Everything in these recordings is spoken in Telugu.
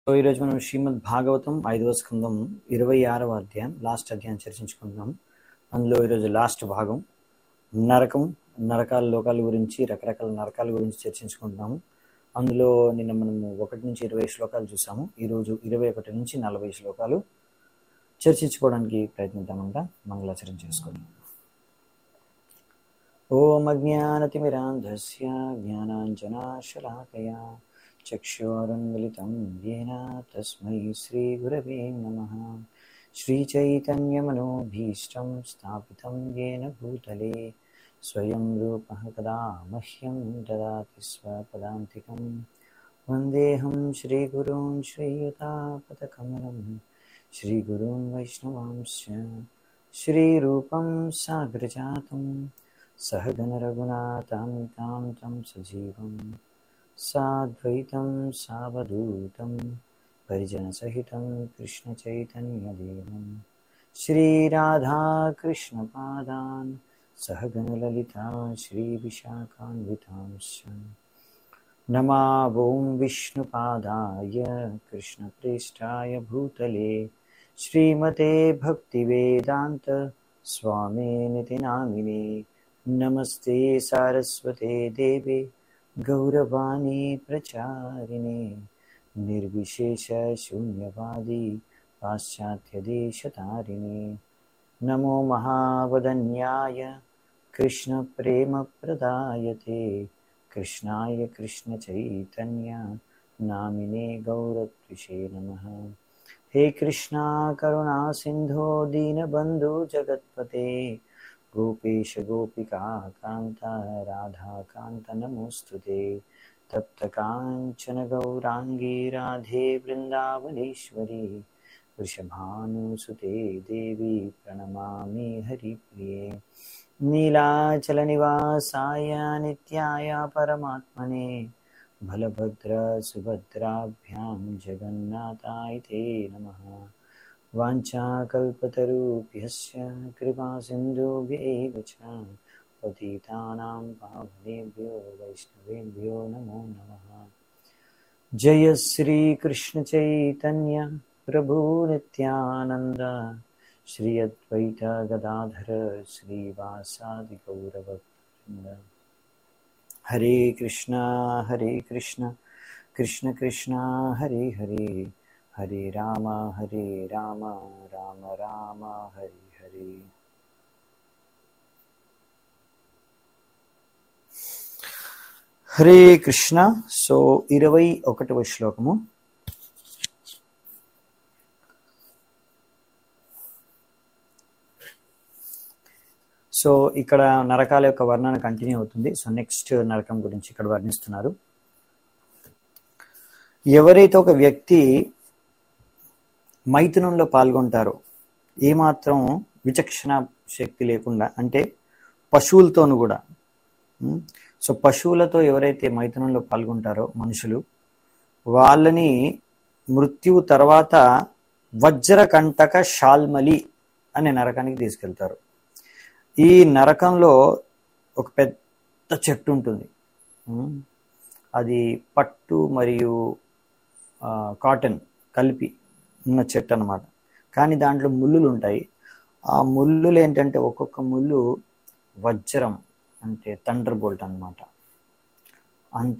సో ఈరోజు మనం శ్రీమద్ భాగవతం ఐదవ స్కందం ఇరవై ఆరవ అధ్యాయం లాస్ట్ అధ్యాయం చర్చించుకుంటున్నాం అందులో ఈరోజు లాస్ట్ భాగం నరకం నరకాల లోకాల గురించి రకరకాల నరకాల గురించి చర్చించుకుంటున్నాము అందులో నిన్న మనము ఒకటి నుంచి ఇరవై శ్లోకాలు చూసాము ఈరోజు ఇరవై ఒకటి నుంచి నలభై శ్లోకాలు చర్చించుకోవడానికి ప్రయత్నిద్దామంట మంగళాచరణ చేసుకుందాం ఓం అజ్ఞానతిమిరాంధస్య జ్ఞానాంజనాశలాకయా చక్షోరున్మిలితం येन తస్మై శ్రీగురవే నమः श्रीचैतन्यमनोभीष्टं स्थापितं येन भूतले स्वयं रूपः कदा मह्यं ददाति स्वपदान्तिकं वन्देऽहं श्रीगुरून् श्रीयुतापदकमलं श्रीगुरून् वैष्णवांश्च श्रीरूपं साग्रजातं सहगणरघुनाथान्वितां तं सजीवम् साद्वैतं सावधूतं परिजनसहितं कृष्णचैतन्यदेवं श्रीराधाकृष्णपादान् सहगणललिता श्रीविशाखान्वितांश्च नमावों विष्णुपादाय कृष्णप्रेष्ठाय भूतले श्रीमते भक्तिवेदान्त स्वामिनिति नामिने नमस्ते सारस्वते देवे गौरवाणी प्रचारिणे निर्विशेषशून्यवादी पाश्चात्यदेशतारिणे नमो महावदन्याय कृष्णप्रेमप्रदायते कृष्णाय कृष्णचैतन्य नामिने गौरत्विषे नमः हे कृष्णा करुणा सिन्धो दीनबन्धु जगत्पते गोपेश गोपिका कान्त राधाकान्त नमोऽस्तु ते तप्तकाञ्चन गौराङ्गी राधे वृन्दावनेश्वरी वृषभानुसुते देवी प्रणमामि हरिप्रिये नीलाचलनिवासाय नित्याय परमात्मने बलभद्रसुभद्राभ्यां जगन्नाथाय ते नमः वाञ्छाकल्पतरुभ्यश्च कृपासिन्धुभ्यैव च पतितानां पावनेभ्यो वैष्णवेभ्यो नमो नमः जय श्रीकृष्णचैतन्य प्रभु नित्यानन्द श्री अद्वैत गदाधर श्रीवासादिगौरववृन्द हरे कृष्णा हरे कृष्ण कृष्ण कृष्ण हरे हरे हरे राम हरे राम राम राम हरे हरे హరే కృష్ణ సో ఇరవై ఒకటవ శ్లోకము సో ఇక్కడ నరకాల యొక్క వర్ణన కంటిన్యూ అవుతుంది సో నెక్స్ట్ నరకం గురించి ఇక్కడ వర్ణిస్తున్నారు ఎవరైతే ఒక వ్యక్తి మైథునంలో పాల్గొంటారో ఏమాత్రం విచక్షణ శక్తి లేకుండా అంటే పశువులతోను కూడా సో పశువులతో ఎవరైతే మైథునంలో పాల్గొంటారో మనుషులు వాళ్ళని మృత్యువు తర్వాత వజ్రకంటక షాల్మలి అనే నరకానికి తీసుకెళ్తారు ఈ నరకంలో ఒక పెద్ద చెట్టు ఉంటుంది అది పట్టు మరియు కాటన్ కలిపి ఉన్న చెట్టు అనమాట కానీ దాంట్లో ముళ్ళులు ఉంటాయి ఆ ముళ్ళులు ఏంటంటే ఒక్కొక్క ముళ్ళు వజ్రం అంటే థండర్ బోల్ట్ అనమాట అంత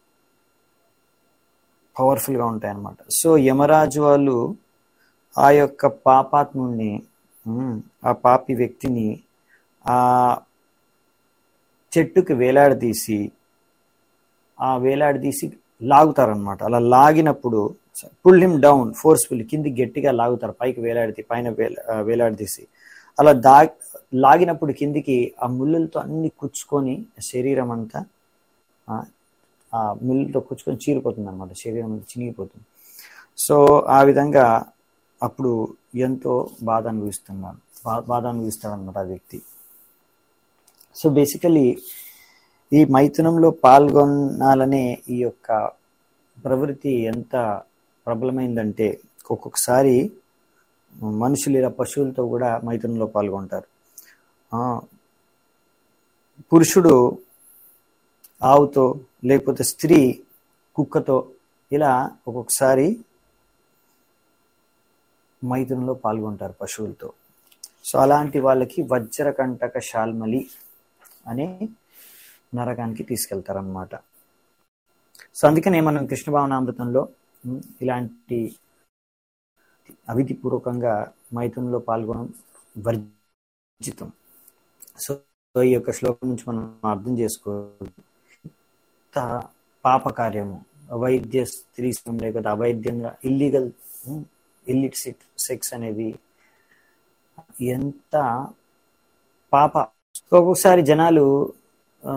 పవర్ఫుల్గా ఉంటాయి అన్నమాట సో యమరాజు వాళ్ళు ఆ యొక్క పాపాత్ముడిని ఆ పాపి వ్యక్తిని ఆ చెట్టుకి వేలాడదీసి ఆ వేలాడదీసి లాగుతారనమాట అలా లాగినప్పుడు పుల్ హిమ్ డౌన్ ఫోర్స్ఫుల్ కింది గట్టిగా లాగుతారు పైకి వేలాడితే పైన వేలాడదీసి అలా దా లాగినప్పుడు కిందికి ఆ ముళ్ళులతో అన్ని కుచ్చుకొని శరీరం అంతా ఆ ముళ్ళతో కుచ్చుకొని చీరిపోతుంది అనమాట శరీరం అంతా చినిగిపోతుంది సో ఆ విధంగా అప్పుడు ఎంతో బాధ అనుభవిస్తున్నాడు బాధ అనుభవిస్తాడు అనమాట ఆ వ్యక్తి సో బేసికలీ ఈ మైథునంలో పాల్గొనాలనే ఈ యొక్క ప్రవృత్తి ఎంత ప్రబలమైందంటే ఒక్కొక్కసారి మనుషులు ఇలా పశువులతో కూడా మైథునంలో పాల్గొంటారు పురుషుడు ఆవుతో లేకపోతే స్త్రీ కుక్కతో ఇలా ఒక్కొక్కసారి మైథునంలో పాల్గొంటారు పశువులతో సో అలాంటి వాళ్ళకి వజ్రకంటక శాల్మలి అనే నరకానికి తీసుకెళ్తారనమాట సో అందుకనే మనం కృష్ణ భావనామృతంలో ఉమ్, ఇలాంటి అవిధిపూర్వకంగా మైథునంలో పాల్గొనడం వర్జితం సో సో ఈ యొక్క శ్లోకం నుంచి మనం అర్థం చేసుకోవాలి ఇంత పాప కార్యము అవైద్య స్త్రీ శ్రమ లేకపోతే అవైద్యంగా ఇల్లీగల్ ఇల్లిసిట్ సెక్స్ అనేది ఎంత పాప ఒక్కొక్కసారి జనాలు ఆ,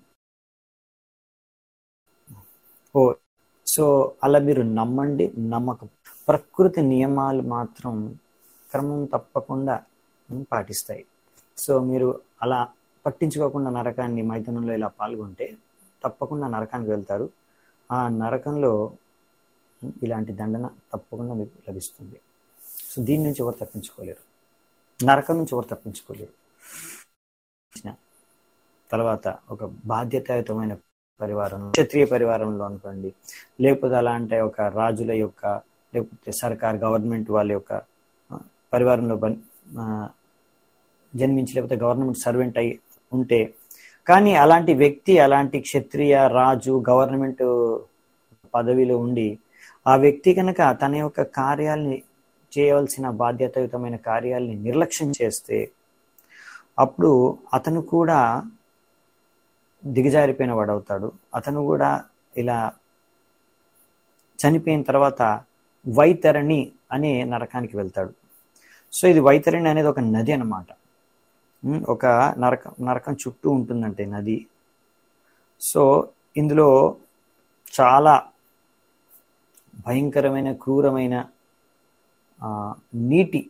ఓ సో అలా మీరు నమ్మండి నమ్మకం ప్రకృతి నియమాలు మాత్రం క్రమం తప్పకుండా ఉమ్, పాటిస్తాయి సో మీరు అలా పట్టించుకోకుండా నరకాన్ని మైథునంలో ఇలా పాల్గొంటే తప్పకుండా నరకానికి వెళ్తారు ఆ నరకంలో ఉమ్, ఇలాంటి దండన తప్పకుండా మీకు లభిస్తుంది సో దీని నుంచి ఎవరు తప్పించుకోలేరు నరకం నుంచి ఎవరు తప్పించుకోలేరు తర్వాత ఒక బాధ్యతాయుతమైన పరివారం క్షత్రియ పరివారంలో అనుకోండి లేకపోతే అలా అంటే ఒక రాజుల యొక్క లేకపోతే సర్కార్ గవర్నమెంట్ వాళ్ళ యొక్క ఆ, పరివారంలో బన్- ఆ, జన్మించి లేకపోతే గవర్నమెంట్ సర్వెంట్ అయి ఉంటే కానీ అలాంటి వ్యక్తి అలాంటి క్షత్రియ రాజు గవర్నమెంట్ పదవిలో ఉండి ఆ వ్యక్తి కనుక తన యొక్క కార్యాలని చేయవలసిన బాధ్యతాయుతమైన కార్యాలని నిర్లక్ష్యం చేస్తే అప్పుడు అతను కూడా దిగజారిపోయిన వాడవుతాడు అతను కూడా ఇలా చనిపోయిన తర్వాత వైతరణి అనే నరకానికి వెళ్తాడు సో ఇది వైతరణి అనేది ఒక నది అన్నమాట ఉమ్, ఒక నరకం నరకం చుట్టూ ఉంటుందంటే నది సో ఇందులో చాలా భయంకరమైన క్రూరమైన ఆ, నీటి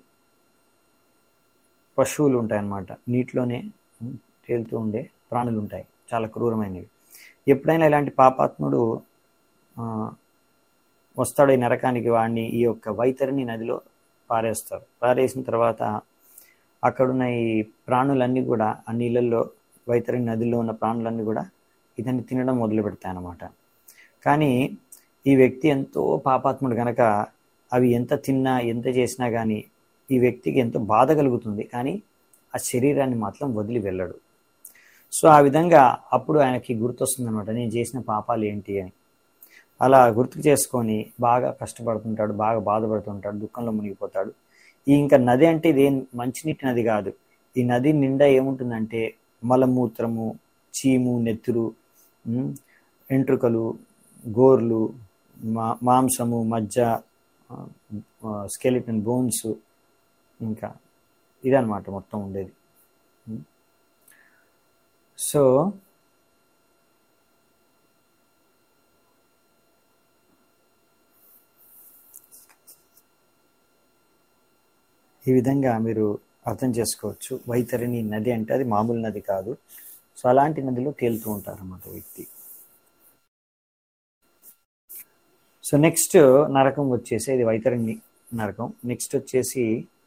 పశువులు ఉంటాయన్నమాట నీటిలోనే ఉమ్, తేలుతూ ఉండే ప్రాణులు ఉంటాయి చాలా క్రూరమైనవి ఎప్పుడైనా ఇలాంటి పాపాత్ముడు ఆ, వస్తాడు ఈ నరకానికి వాడిని ఈ యొక్క వైతరిని నదిలో పారేస్తారు పారేసిన తర్వాత అక్కడున్న ఈ ప్రాణులన్నీ కూడా ఆ నీళ్ళల్లో వైతరిని నదిలో ఉన్న ప్రాణులన్నీ కూడా ఇతన్ని తినడం మొదలు పెడతాయి అన్నమాట కానీ ఈ వ్యక్తి ఎంతో పాపాత్ముడు కనుక అవి ఎంత తిన్నా ఎంత చేసినా కానీ ఈ వ్యక్తికి ఎంతో బాధ కలుగుతుంది కానీ ఆ శరీరాన్ని మాత్రం వదిలి వెళ్ళడు సో ఆ విధంగా అప్పుడు ఆయనకి గుర్తొస్తుంది అనమాట నేను చేసిన పాపాలు ఏంటి అని అలా గుర్తు చేసుకొని బాగా కష్టపడుతుంటాడు బాగా బాధపడుతుంటాడు దుఃఖంలో మునిగిపోతాడు ఈ ఇంకా నది అంటే ఇది ఏం మంచినీటి నది కాదు ఈ నది నిండా ఏముంటుందంటే మలమూత్రము చీము నెత్తురు ఉమ్, వెంట్రుకలు గోర్లు మా మాంసము మజ్జ స్కెలిటన్ బోన్స్ ఇంకా ఇదన్నమాట మొత్తం ఉండేది ఉమ్. సో ఈ విధంగా మీరు అర్థం చేసుకోవచ్చు వైతరిణి నది అంటే అది మామూలు నది కాదు సో అలాంటి నదిలో తేలుతూ ఉంటారు అన్నమాట వ్యక్తి సో నెక్స్ట్ నరకం వచ్చేసి ఇది వైతరిణి నరకం నెక్స్ట్ వచ్చేసి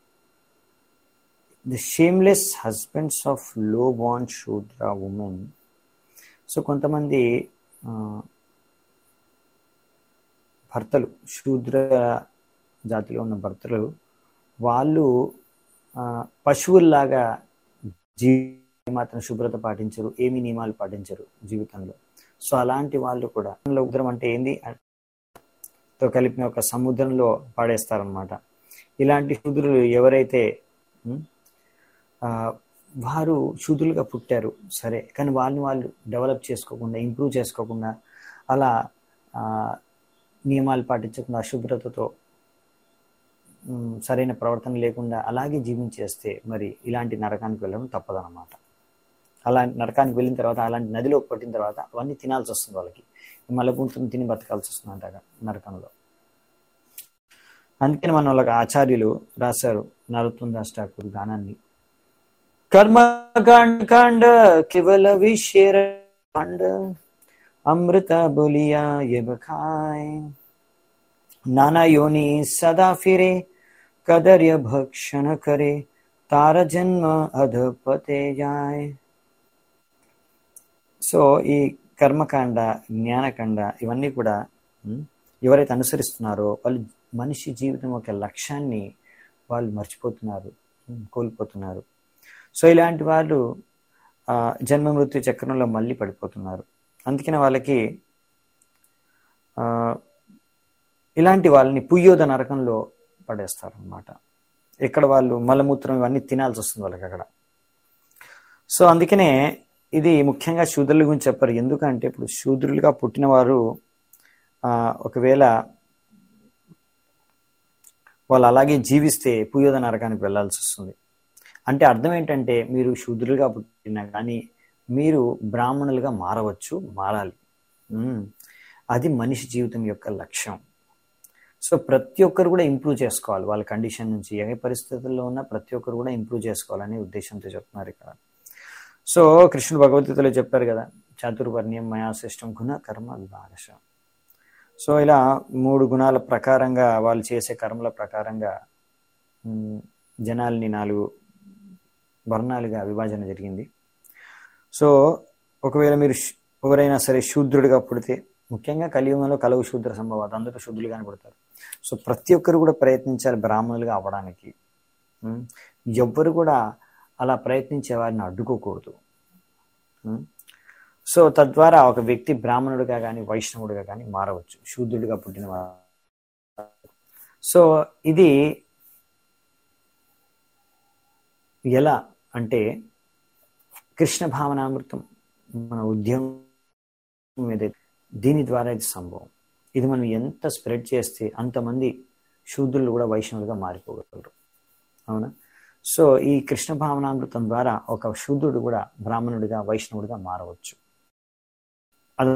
the shameless husbands of low బాండ్ శూద్ర ఉమెన్ సో కొంతమంది ఆ, భర్తలు శూద్ర జాతిలో ఉన్న భర్తలు వాళ్ళు ఆ, పశువుల్లాగా జీవి మాత్రం శుభ్రత పాటించరు ఏమి నియమాలు పాటించరు జీవితంలో సో అలాంటి వాళ్ళు కూడా ఉదరం అంటే ఏంది తో కలిపిన ఒక సముద్రంలో పాడేస్తారనమాట ఇలాంటి శూద్రులు ఎవరైతే ఉమ్, ఆ, వారు శూద్రులుగా పుట్టారు సరే కానీ వాళ్ళని వాళ్ళు డెవలప్ చేసుకోకుండా ఇంప్రూవ్ చేసుకోకుండా అలా ఆ, నియమాలు పాటించకుండా అశుభ్రతతో ఉమ్, సరైన ప్రవర్తన లేకుండా అలాగే జీవించేస్తే మరి ఇలాంటి నరకానికి వెళ్ళడం తప్పదన్నమాట అలా నరకానికి వెళ్ళిన తర్వాత అలాంటి నదిలో పట్టిన తర్వాత అవన్నీ తినాల్సి వస్తుంది వాళ్ళకి మలపూర్తిని తిని బతకాల్సి వస్తుంది అంట నరకంలో అందుకని మన వాళ్ళకి ఆచార్యులు రాశారు నరుతుందాస్ ఠాకూర్ గానాన్ని కర్మకాండ కాండ కేవల విషేర కాండ అమృత బులియా ఎబఖాయ్ नाना योनि सदा फिरे कदर्य भक्षण करे तार जन्म अधपते जाए సో ఈ కర్మకాండ జ్ఞానకాండ ఇవన్నీ కూడా ఉమ్, ఎవరైతే అనుసరిస్తున్నారో వాళ్ళు మనిషి జీవితం యొక్క లక్ష్యాన్ని వాళ్ళు మర్చిపోతున్నారు కోల్పోతున్నారు సో ఇలాంటి వాళ్ళు ఆ, జన్మ మృత్యు చక్రంలో మళ్ళీ పడిపోతున్నారు అందుకనే వాళ్ళకి ఆ, ఇలాంటి వాళ్ళని పుయ్యోద నరకంలో పడేస్తారు అనమాట ఇక్కడ వాళ్ళు మలమూత్రం ఇవన్నీ తినాల్సి వస్తుంది వాళ్ళకి అక్కడ సో అందుకనే ఇది ముఖ్యంగా శూద్రుల గురించి చెప్పారు ఎందుకంటే ఇప్పుడు శూద్రులుగా పుట్టినవారు ఆ, ఒకవేళ వాళ్ళు అలాగే జీవిస్తే పుయ్యోద నరకానికి వెళ్ళాల్సి వస్తుంది అంటే అర్థం ఏంటంటే మీరు శూద్రులుగా పుట్టినా కానీ మీరు బ్రాహ్మణులుగా మారవచ్చు మారాలి ఉమ్. అది మనిషి జీవితం యొక్క లక్ష్యం సో ప్రతి ఒక్కరు కూడా ఇంప్రూవ్ చేసుకోవాలి వాళ్ళ కండిషన్ నుంచి ఏ పరిస్థితుల్లో ఉన్నా ప్రతి ఒక్కరు కూడా ఇంప్రూవ్ చేసుకోవాలనే ఉద్దేశంతో చెప్తున్నారు ఇక్కడ సో కృష్ణుడు భగవద్గీతలో చెప్పారు కదా చాతుర్వర్ణ్యం మయా శ్రేష్టం గుణ కర్మ విభాగశ సో ఇలా మూడు గుణాల ప్రకారంగా వాళ్ళు చేసే కర్మల ప్రకారంగా ఉమ్, జనాల్ని నాలుగు వర్ణాలుగా విభజన జరిగింది సో ఒకవేళ మీరు శ్- ఎవరైనా సరే శూద్రుడిగా పుడితే ముఖ్యంగా కలియుగంలో కలువు శూద్ర సంభవాలు అందరూ శూద్రులుగానే పుడతారు సో ప్రతి ఒక్కరు కూడా ప్రయత్నించాలి బ్రాహ్మణులుగా అవ్వడానికి ఉం? ఎవ్వరు కూడా అలా ప్రయత్నించే వారిని అడ్డుకోకూడదు ఉం? సో తద్వారా ఒక వ్యక్తి బ్రాహ్మణుడిగా కానీ వైష్ణవుడిగా కానీ మారవచ్చు శూద్రుడిగా పుట్టిన వారు సో ఇది ఎలా అంటే కృష్ణ భావనామృతం మన ఉద్యమం ఏదైతే దీని ద్వారా ఇది సంభవం ఇది మనం ఎంత స్ప్రెడ్ చేస్తే అంతమంది శూద్రులు కూడా వైష్ణవులుగా మారిపోగలరు అవునా సో ఈ కృష్ణ భావనామృతం ద్వారా ఒక శూద్రుడు కూడా బ్రాహ్మణుడిగా వైష్ణవుడిగా మారవచ్చు అది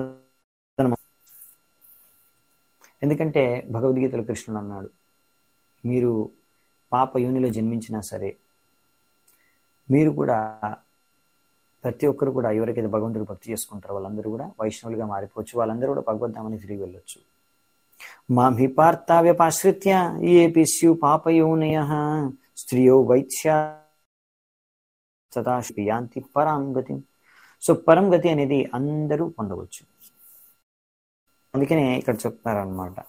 ఎందుకంటే భగవద్గీతలో కృష్ణుడు అన్నాడు మీరు పాప యోనిలో జన్మించినా సరే మీరు కూడా ప్రతి ఒక్కరు కూడా ఎవరికైతే భగవంతుడు భక్తి చేసుకుంటారో వాళ్ళందరూ కూడా వైష్ణవులుగా మారిపోవచ్చు వాళ్ళందరూ కూడా భగవద్ధామని తిరిగి వెళ్ళొచ్చు మాం హి పార్థావ్యపాశ్రిత్య ఏపి స్యు పాపయోనయ స్త్రియో వైశ్య యాంతి పరాం గతి సో పరం గతి అనేది అందరూ పొందవచ్చు అందుకనే ఇక్కడ చెప్తున్నారనమాట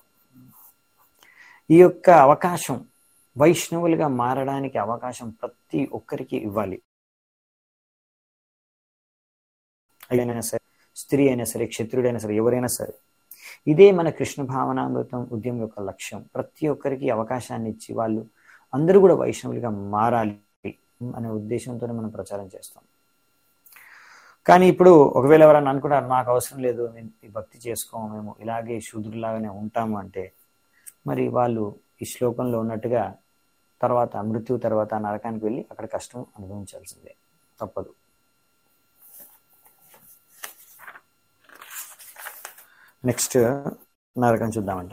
ఈ యొక్క అవకాశం వైష్ణవులుగా మారడానికి అవకాశం ప్రతి ఒక్కరికి ఇవ్వాలి అయినా సరే స్త్రీ అయినా సరే క్షత్రుడైనా సరే ఎవరైనా సరే ఇదే మన కృష్ణ భావనామృతం ఉద్యమం యొక్క లక్ష్యం ప్రతి ఒక్కరికి అవకాశాన్ని ఇచ్చి వాళ్ళు అందరూ కూడా వైష్ణవులుగా మారాలి అనే ఉద్దేశంతోనే మనం ప్రచారం చేస్తాం కానీ ఇప్పుడు ఒకవేళ ఎవరైనా అనుకుంటారు నాకు అవసరం లేదు మేము ఈ భక్తి చేసుకోము మేము ఇలాగే శూద్రులాగానే ఉంటాము అంటే మరి వాళ్ళు ఈ శ్లోకంలో ఉన్నట్టుగా తర్వాత మృత్యు తర్వాత నరకానికి వెళ్ళి అక్కడ కష్టం అనుభవించాల్సిందే తప్పదు నెక్స్ట్ నరకం చూద్దామంట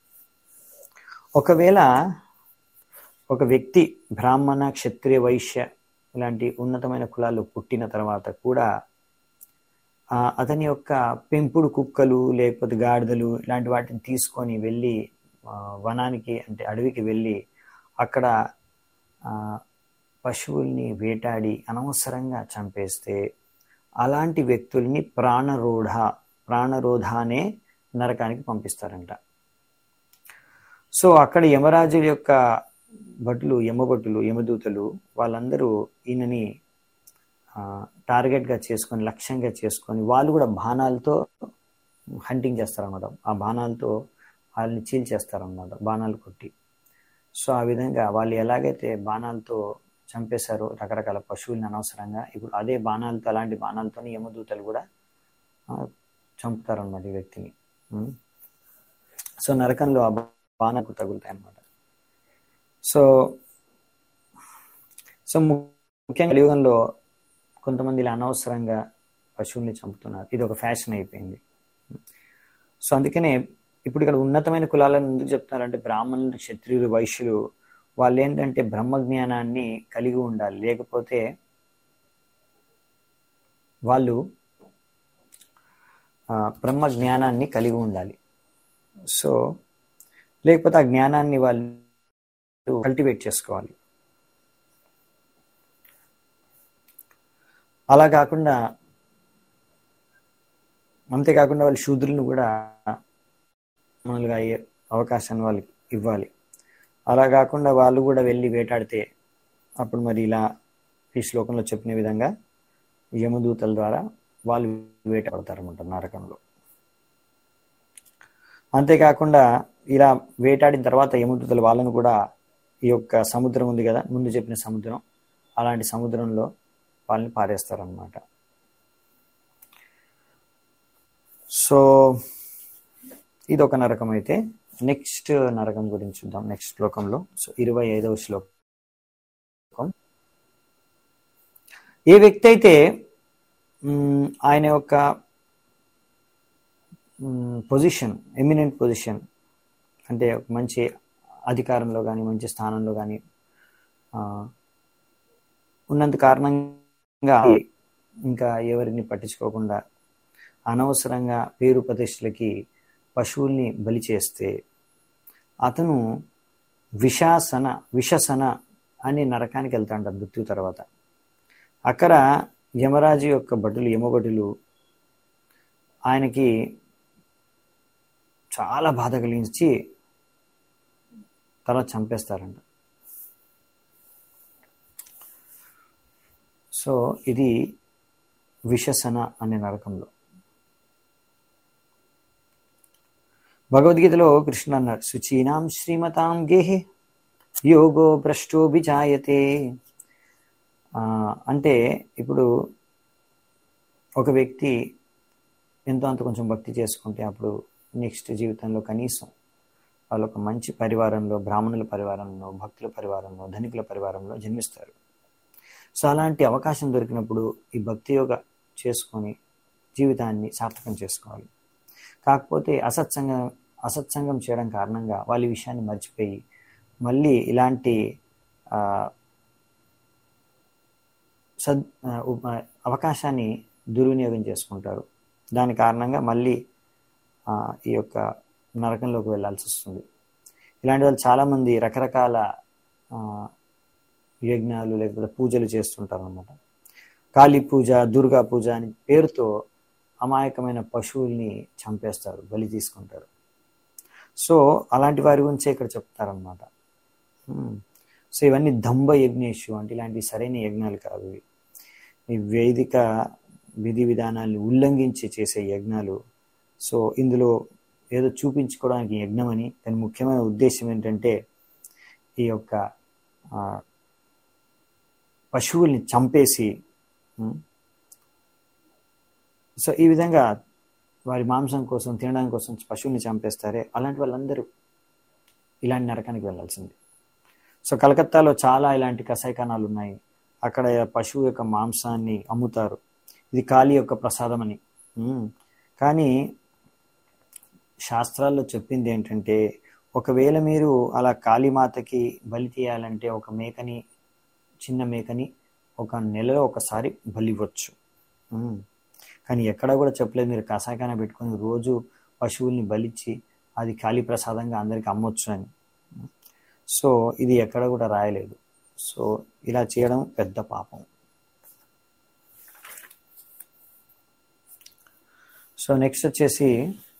ఒకవేళ ఒక వ్యక్తి బ్రాహ్మణ క్షత్రియ వైశ్య ఇలాంటి ఉన్నతమైన కులాల్లో పుట్టిన తర్వాత కూడా ఆ, అతని యొక్క పెంపుడు కుక్కలు లేకపోతే గాడిదలు ఇలాంటి వాటిని తీసుకొని వెళ్ళి ఆ, వనానికి అంటే అడవికి వెళ్ళి అక్కడ ఆ, పశువుల్ని వేటాడి అనవసరంగా చంపేస్తే అలాంటి వ్యక్తుల్ని ప్రాణరోధ ప్రాణరోధ అనే నరకానికి పంపిస్తారంట సో అక్కడ యమరాజు యొక్క భటులు యమభటులు యమదూతలు వాళ్ళందరూ ఈయనని ఆ, టార్గెట్గా చేసుకొని లక్ష్యంగా చేసుకొని వాళ్ళు కూడా బాణాలతో హంటింగ్ చేస్తారన్నమాట ఆ బాణాలతో వాళ్ళని చీల్చేస్తారన్నమాట బాణాలు కొట్టి సో ఆ విధంగా వాళ్ళు ఎలాగైతే బాణాలతో చంపేశారో రకరకాల పశువుల్ని అనవసరంగా ఇప్పుడు అదే బాణాలతో అలాంటి బాణాలతో యమదూతలు కూడా ఆ, చంపుతారన్నమాట ఈ వ్యక్తిని ఉం. సో నరకంలో ఆ బాణకు తగులుతాయి అన్నమాట సో సో ము- ముఖ్యంగా కలియుగంలో కొంతమంది ఇలా అనవసరంగా పశువుల్ని చంపుతున్నారు ఇది ఒక ఫ్యాషన్ అయిపోయింది సో అందుకనే ఇప్పుడు ఇక్కడ ఉన్నతమైన కులాలను ఎందుకు చెప్తున్నారంటే బ్రాహ్మణులు క్షత్రియులు వైశ్యులు వాళ్ళు ఏంటంటే బ్రహ్మ జ్ఞానాన్ని కలిగి ఉండాలి లేకపోతే వాళ్ళు ఆ, బ్రహ్మ జ్ఞానాన్ని కలిగి ఉండాలి సో లేకపోతే ఆ జ్ఞానాన్ని వాళ్ళు కల్టివేట్ చేసుకోవాలి అలా కాకుండా అంతేకాకుండా వాళ్ళు శూద్రులను కూడా మామూలుగా అయ్యే అవకాశాన్ని వాళ్ళకి ఇవ్వాలి అలా కాకుండా వాళ్ళు కూడా వెళ్ళి వేటాడితే అప్పుడు మరి ఇలా ఈ శ్లోకంలో చెప్పిన విధంగా యమదూతల ద్వారా వాళ్ళు వేటాడతారన్నమాట నరకంలో అంతేకాకుండా ఇలా వేటాడిన తర్వాత యమదూతలు వాళ్ళను కూడా ఈ యొక్క సముద్రం ఉంది కదా ముందు చెప్పిన సముద్రం అలాంటి సముద్రంలో వాళ్ళని పారేస్తారనమాట సో ఇది ఒక నరకం అయితే నెక్స్ట్ నరకం గురించి చూద్దాం నెక్స్ట్ శ్లోకంలో సో ఇరవై ఐదవ శ్లోకం ఏ వ్యక్తి అయితే మ్, ఆయన యొక్క పొజిషన్ ఎమినెంట్ పొజిషన్ అంటే ఒక మంచి అధికారంలో కానీ మంచి స్థానంలో కానీ ఉన్నంత కారణంగా ఇంకా ఎవరిని పట్టించుకోకుండా అనవసరంగా పేరు ప్రతిష్టలకి పశువుల్ని బలి చేస్తే అతను విషాసన విషసన అనే నరకానికి వెళ్తాడు మృత్యు తర్వాత అక్కడ యమరాజు యొక్క భటులు యమభటులు ఆయనకి చాలా బాధ కలిగించి తర్వాత చంపేస్తారంట సో ఇది విషసన అనే నరకంలో భగవద్గీతలో కృష్ణ అన్నాడు శుచీనాం శ్రీమతాం గేహే యోగో భ్రష్టోభిజాయతే ఆ, అంటే ఇప్పుడు ఒక వ్యక్తి ఎంతో అంత కొంచెం భక్తి చేసుకుంటే అప్పుడు నెక్స్ట్ జీవితంలో కనీసం వాళ్ళు ఒక మంచి పరివారంలో బ్రాహ్మణుల పరివారంలో భక్తుల పరివారంలో ధనికుల పరివారంలో జన్మిస్తారు సో అలాంటి అవకాశం దొరికినప్పుడు ఈ భక్తి యోగ చేసుకొని జీవితాన్ని సార్థకం చేసుకోవాలి కాకపోతే అసత్సంగం అసత్సంగం చేయడం కారణంగా వాళ్ళ ఈ విషయాన్ని మర్చిపోయి మళ్ళీ ఇలాంటి ఆ, సద్ ఆ, ఉప- అవకాశాన్ని దుర్వినియోగం చేసుకుంటారు దాని కారణంగా మళ్ళీ ఆ, ఈ యొక్క నరకంలోకి వెళ్ళాల్సి వస్తుంది ఇలాంటి వాళ్ళు చాలామంది రకరకాల ఆ, యజ్ఞాలు లేకపోతే పూజలు చేస్తుంటారు అనమాట కాళీ పూజ దుర్గా పూజ అని పేరుతో అమాయకమైన పశువుల్ని చంపేస్తారు బలి తీసుకుంటారు సో అలాంటి వారి గురించే ఇక్కడ చెప్తారనమాట సో ఇవన్నీ దంభ యజ్ఞేషు అంటే ఇలాంటి సరైన యజ్ఞాలు కావు ఇవి ఈ వేదిక విధి విధానాన్ని ఉల్లంఘించి చేసే యజ్ఞాలు సో ఇందులో ఏదో చూపించుకోవడానికి యజ్ఞం అని దాని ముఖ్యమైన ఉద్దేశం ఏంటంటే ఈ యొక్క ఆ, పశువుల్ని చంపేసి ఉమ్, సో ఈ విధంగా వారి మాంసం కోసం తినడానికి కోసం పశువుల్ని చంపేస్తారే అలాంటి వాళ్ళందరూ ఇలాంటి నరకానికి వెళ్ళాల్సింది సో కలకత్తాలో చాలా ఇలాంటి కషాయఖానాలు ఉన్నాయి అక్కడ పశువు యొక్క మాంసాన్ని అమ్ముతారు ఇది కాళీ యొక్క ప్రసాదం అని ఉమ్, కానీ శాస్త్రాల్లో చెప్పింది ఏంటంటే ఒకవేళ మీరు అలా కాళీమాతకి బలి తీయాలంటే ఒక మేకని చిన్న మేకని ఒక నెలలో ఒకసారి బలి ఇవ్వచ్చు ఉమ్. కానీ ఎక్కడ కూడా చెప్పలేదు మీరు కషాయఖాన పెట్టుకొని రోజు పశువుల్ని బలిచ్చి అది ఖాళీ ప్రసాదంగా అందరికి అమ్మొచ్చు అని సో ఇది ఎక్కడ కూడా రాయలేదు సో ఇలా చేయడం పెద్ద పాపం సో నెక్స్ట్ వచ్చేసి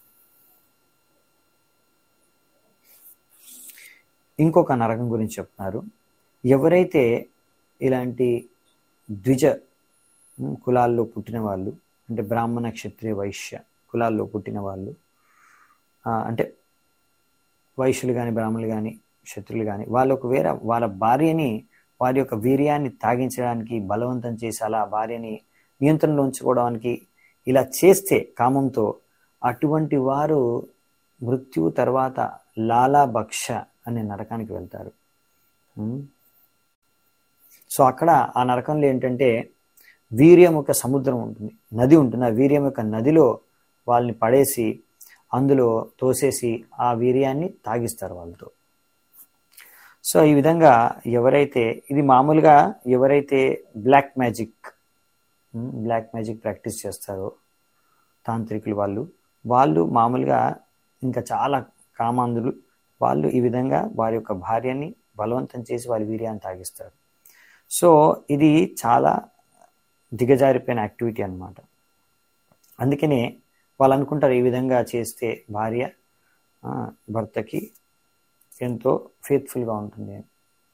ఇంకొక నరకం గురించి చెప్తున్నారు ఎవరైతే ఇలాంటి ద్విజ ఉమ్, కులాల్లో పుట్టిన వాళ్ళు అంటే బ్రాహ్మణ క్షత్రియ వైశ్య కులాల్లో పుట్టిన వాళ్ళు ఆ, అంటే వైశ్యులు కానీ బ్రాహ్మణులు కానీ క్షత్రులు కానీ వాళ్ళు ఒకవేళ వాళ్ళ భార్యని వారి యొక్క వీర్యాన్ని తాగించడానికి బలవంతం చేసి అలా భార్యని నియంత్రణలో ఉంచుకోవడానికి ఇలా చేస్తే కామంతో అటువంటి వారు మృత్యువు తర్వాత లాలా భక్ష అనే నరకానికి వెళ్తారు ఉమ్. సో అక్కడ ఆ నరకంలో ఏంటంటే వీర్యం యొక్క సముద్రం ఉంటుంది నది ఉంటుంది ఆ వీర్యం యొక్క నదిలో వాళ్ళని పడేసి అందులో తోసేసి ఆ వీర్యాన్ని తాగిస్తారు వాళ్ళతో సో ఈ విధంగా ఎవరైతే ఇది మామూలుగా ఎవరైతే black magic black magic practice చేస్తారో తాంత్రికులు వాళ్ళు వాళ్ళు మామూలుగా ఇంకా చాలా కామాంధులు వాళ్ళు ఈ విధంగా వారి యొక్క భార్యని బలవంతం చేసి వారి వీర్యాన్ని తాగిస్తారు సో ఇది చాలా దిగజారిపోయిన యాక్టివిటీ అన్నమాట అందుకనే వాళ్ళు అనుకుంటారు ఈ విధంగా చేస్తే భార్య ఆ, భర్తకి ఎంతో ఫేత్ఫుల్గా ఉంటుంది అని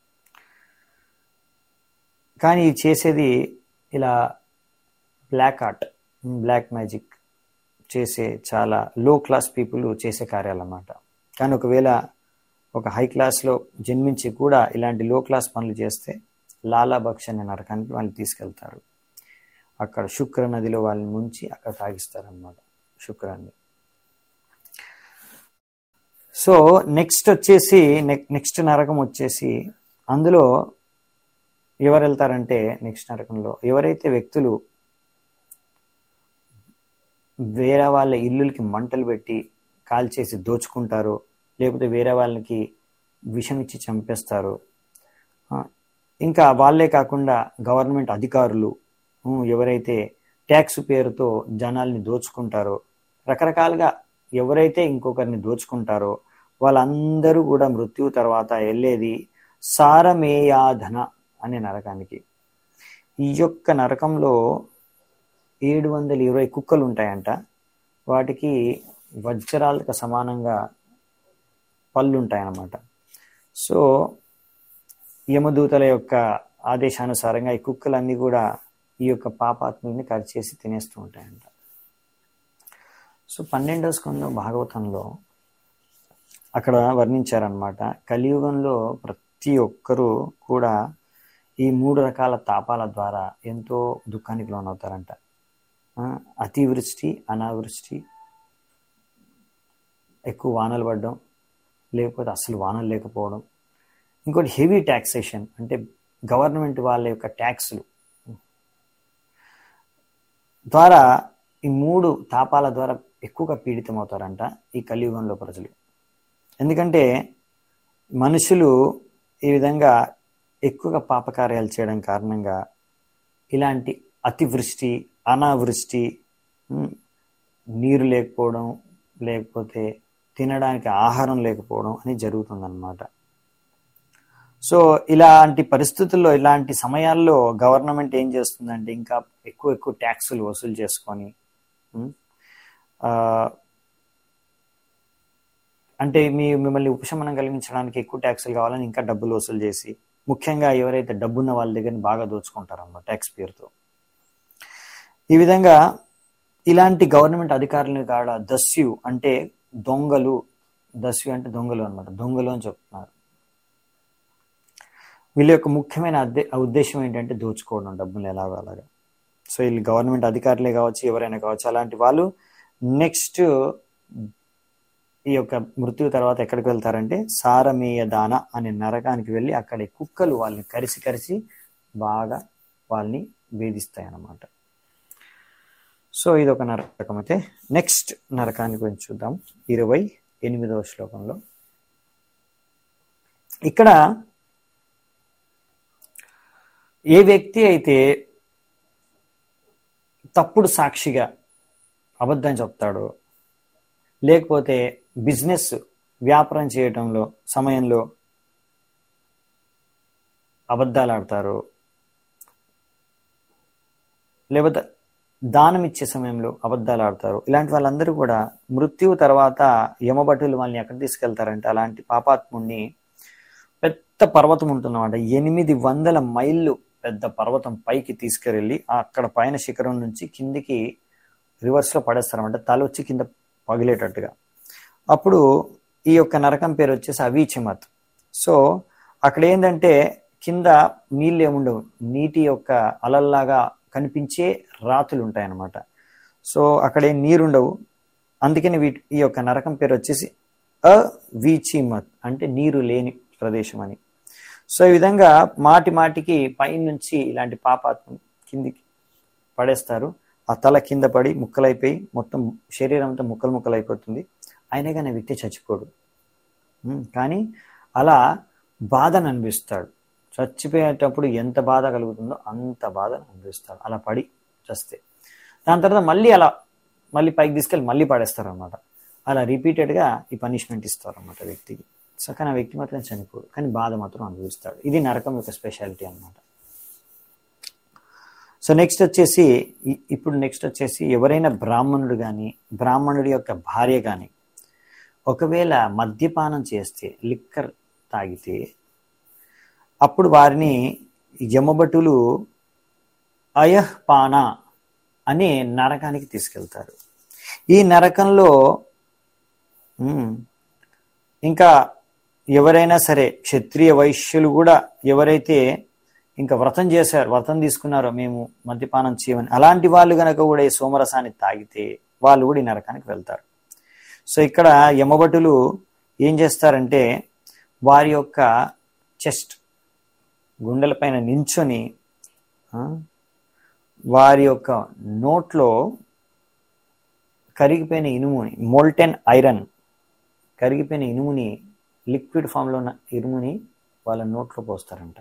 కానీ ఇది చేసేది ఇలా బ్లాక్ ఆర్ట్ బ్లాక్ మ్యాజిక్ చేసే చాలా లో క్లాస్ పీపుల్ చేసే కార్యాలన్నమాట కానీ ఒకవేళ ఒక హై క్లాస్లో జన్మించి కూడా ఇలాంటి లో క్లాస్ పనులు చేస్తే లాలా బక్ష అనే నరకానికి వాళ్ళు తీసుకెళ్తారు అక్కడ శుక్ర నదిలో వాళ్ళని ముంచి అక్కడ తాగిస్తారనమాట శుక్రాన్ని సో నెక్స్ట్ వచ్చేసి నెక్స్ట్ నరకం వచ్చేసి అందులో ఎవరు వెళ్తారంటే నెక్స్ట్ నరకంలో ఎవరైతే వ్యక్తులు వేరే వాళ్ళ ఇల్లులకి మంటలు పెట్టి కాల్చేసి దోచుకుంటారో లేకపోతే వేరే వాళ్ళకి విషం ఇచ్చి చంపేస్తారు ఇంకా వాళ్ళే కాకుండా గవర్నమెంట్ అధికారులు ఎవరైతే ట్యాక్స్ పేరుతో జనాల్ని దోచుకుంటారో రకరకాలుగా ఎవరైతే ఇంకొకరిని దోచుకుంటారో వాళ్ళందరూ కూడా మృత్యు తర్వాత వెళ్ళేది సారమేయాధన అనే నరకానికి ఈ యొక్క నరకంలో ఏడు వందల ఇరవై కుక్కలు ఉంటాయంట వాటికి వజ్రాలకు సమానంగా పళ్ళు ఉంటాయన్నమాట సో యమదూతల యొక్క ఆదేశానుసారంగా ఈ కుక్కలన్నీ కూడా ఈ యొక్క పాపాత్ముల్ని కరిచేసి తినేస్తూ ఉంటాయంట సో పన్నెండవ స్కందం భాగవతంలో అక్కడ వర్ణించారనమాట కలియుగంలో ప్రతి ఒక్కరూ కూడా ఈ మూడు రకాల తాపాల ద్వారా ఎంతో దుఃఖానికి లోనవుతారంట అతివృష్టి అనావృష్టి ఎక్కువ వానలు పడడం లేకపోతే అసలు వానలు లేకపోవడం ఇంకోటి హెవీ ట్యాక్సేషన్ అంటే గవర్నమెంట్ వాళ్ళ యొక్క ట్యాక్స్లు ద్వారా ఈ మూడు తాపాల ద్వారా ఎక్కువగా పీడితం అవుతారంట ఈ కలియుగంలో ప్రజలు ఎందుకంటే మనుషులు ఈ విధంగా ఎక్కువగా పాపకార్యాలు చేయడం కారణంగా ఇలాంటి అతివృష్టి అనావృష్టి నీరు లేకపోవడం లేకపోతే తినడానికి ఆహారం లేకపోవడం అని జరుగుతుందన్నమాట సో ఇలాంటి పరిస్థితుల్లో ఇలాంటి సమయాల్లో గవర్నమెంట్ ఏం చేస్తుందంటే ఇంకా ఎక్కువ ఎక్కువ ట్యాక్సులు వసూలు చేసుకొని అంటే మీ మిమ్మల్ని ఉపశమనం కలిగించడానికి ఎక్కువ ట్యాక్సులు కావాలని ఇంకా డబ్బులు వసూలు చేసి ముఖ్యంగా ఎవరైతే డబ్బున్న వాళ్ళ దగ్గర బాగా దోచుకుంటారన్నమాట ట్యాక్స్ పేరుతో ఈ విధంగా ఇలాంటి గవర్నమెంట్ అధికారులను కాడ దస్యు అంటే దొంగలు దస్యు అంటే దొంగలు అనమాట దొంగలు అని చెప్తున్నారు వీళ్ళ యొక్క ముఖ్యమైన ఉద్దేశం ఏంటంటే దోచుకోవడం డబ్బులు ఎలాగో అలాగా సో వీళ్ళు గవర్నమెంట్ అధికారులే కావచ్చు ఎవరైనా కావచ్చు అలాంటి వాళ్ళు నెక్స్ట్ ఈ యొక్క మృత్యు తర్వాత ఎక్కడికి వెళ్తారంటే సారమేయ దాన అనే నరకానికి వెళ్ళి అక్కడ కుక్కలు వాళ్ళని కరిసి కరిసి బాగా వాళ్ళని వేధిస్తాయి అన్నమాట సో ఇది ఒక నరకం అయితే నెక్స్ట్ నరకాన్ని గురించి చూద్దాం ఇరవై ఎనిమిదవ శ్లోకంలో ఇక్కడ ఏ వ్యక్తి అయితే తప్పుడు సాక్షిగా అబద్ధం చెప్తాడో లేకపోతే బిజినెస్ వ్యాపారం చేయటంలో సమయంలో అబద్ధాలు ఆడతారు లేకపోతే దానం ఇచ్చే సమయంలో అబద్ధాలు ఆడతారు ఇలాంటి వాళ్ళందరూ కూడా మృత్యువు తర్వాత యమభటులు వాళ్ళని ఎక్కడ తీసుకెళ్తారంటే అలాంటి పాపాత్ముడిని పెద్ద పర్వతం ఉంటుందన్నమాట ఎనిమిది వందల మైళ్ళు పెద్ద పర్వతం పైకి తీసుకెళ్ళి అక్కడ పైన శిఖరం నుంచి కిందికి రివర్స్లో పడేస్తారన్నమాట తల వచ్చి కింద పగిలేటట్టుగా అప్పుడు ఈ యొక్క నరకం పేరు వచ్చేసి అవీచమత్ సో అక్కడ ఏంటంటే కింద నీళ్ళు ఏముండవు నీటి యొక్క అలల్లాగా కనిపించే రాతులు ఉంటాయన్నమాట సో అక్కడ ఏం నీరుండవు అందుకని వీటి ఈ యొక్క నరకం పేరు వచ్చేసి అ వీచిమత్ అంటే నీరు లేని ప్రదేశం అని సో ఈ విధంగా మాటి మాటికి పైనుంచి ఇలాంటి పాపాత్మ కిందికి పడేస్తారు ఆ తల కింద పడి ముక్కలైపోయి మొత్తం శరీరం అంతా ముక్కలు ముక్కలు అయిపోతుంది అయినా కానీ వ్యక్తి చచ్చిపోడు కానీ అలా బాధను అనిపిస్తాడు చచ్చిపోయేటప్పుడు ఎంత బాధ కలుగుతుందో అంత బాధను అనిపిస్తాడు అలా పడి చస్తే దాని తర్వాత మళ్ళీ అలా మళ్ళీ పైకి తీసుకెళ్ళి మళ్ళీ పడేస్తారు అనమాట అలా రిపీటెడ్గా ఈ పనిష్మెంట్ ఇస్తారు అనమాట వ్యక్తికి సో కానీ ఆ వ్యక్తి మాత్రం చనిపోడు కానీ బాధ మాత్రం అనుభవిస్తాడు ఇది నరకం యొక్క స్పెషాలిటీ అనమాట సో నెక్స్ట్ వచ్చేసి ఇప్పుడు నెక్స్ట్ వచ్చేసి ఎవరైనా బ్రాహ్మణుడు కానీ బ్రాహ్మణుడి యొక్క భార్య కానీ ఒకవేళ మద్యపానం చేస్తే లిక్కర్ తాగితే అప్పుడు వారిని యమభటులు అయహ్పాన అనే నరకానికి తీసుకెళ్తారు ఈ నరకంలో ఉమ్, ఇంకా ఎవరైనా సరే క్షత్రియ వైశ్యులు కూడా ఎవరైతే ఇంకా వ్రతం చేశారు వ్రతం తీసుకున్నారో మేము మద్యపానం చేయమని అలాంటి వాళ్ళు గనక కూడా ఈ సోమరసాన్ని తాగితే వాళ్ళు కూడా ఈ నరకానికి వెళ్తారు సో ఇక్కడ యమభటులు ఏం చేస్తారంటే వారి యొక్క చెస్ట్ గుండెలపైన నించొని ఆ, వారి యొక్క నోట్లో కరిగిపోయిన ఇనుముని మోల్టెన్ ఐరన్ కరిగిపోయిన ఇనుముని లిక్విడ్ ఫామ్లో ఉన్న ఇనుముని వాళ్ళ నోట్లో పోస్తారంట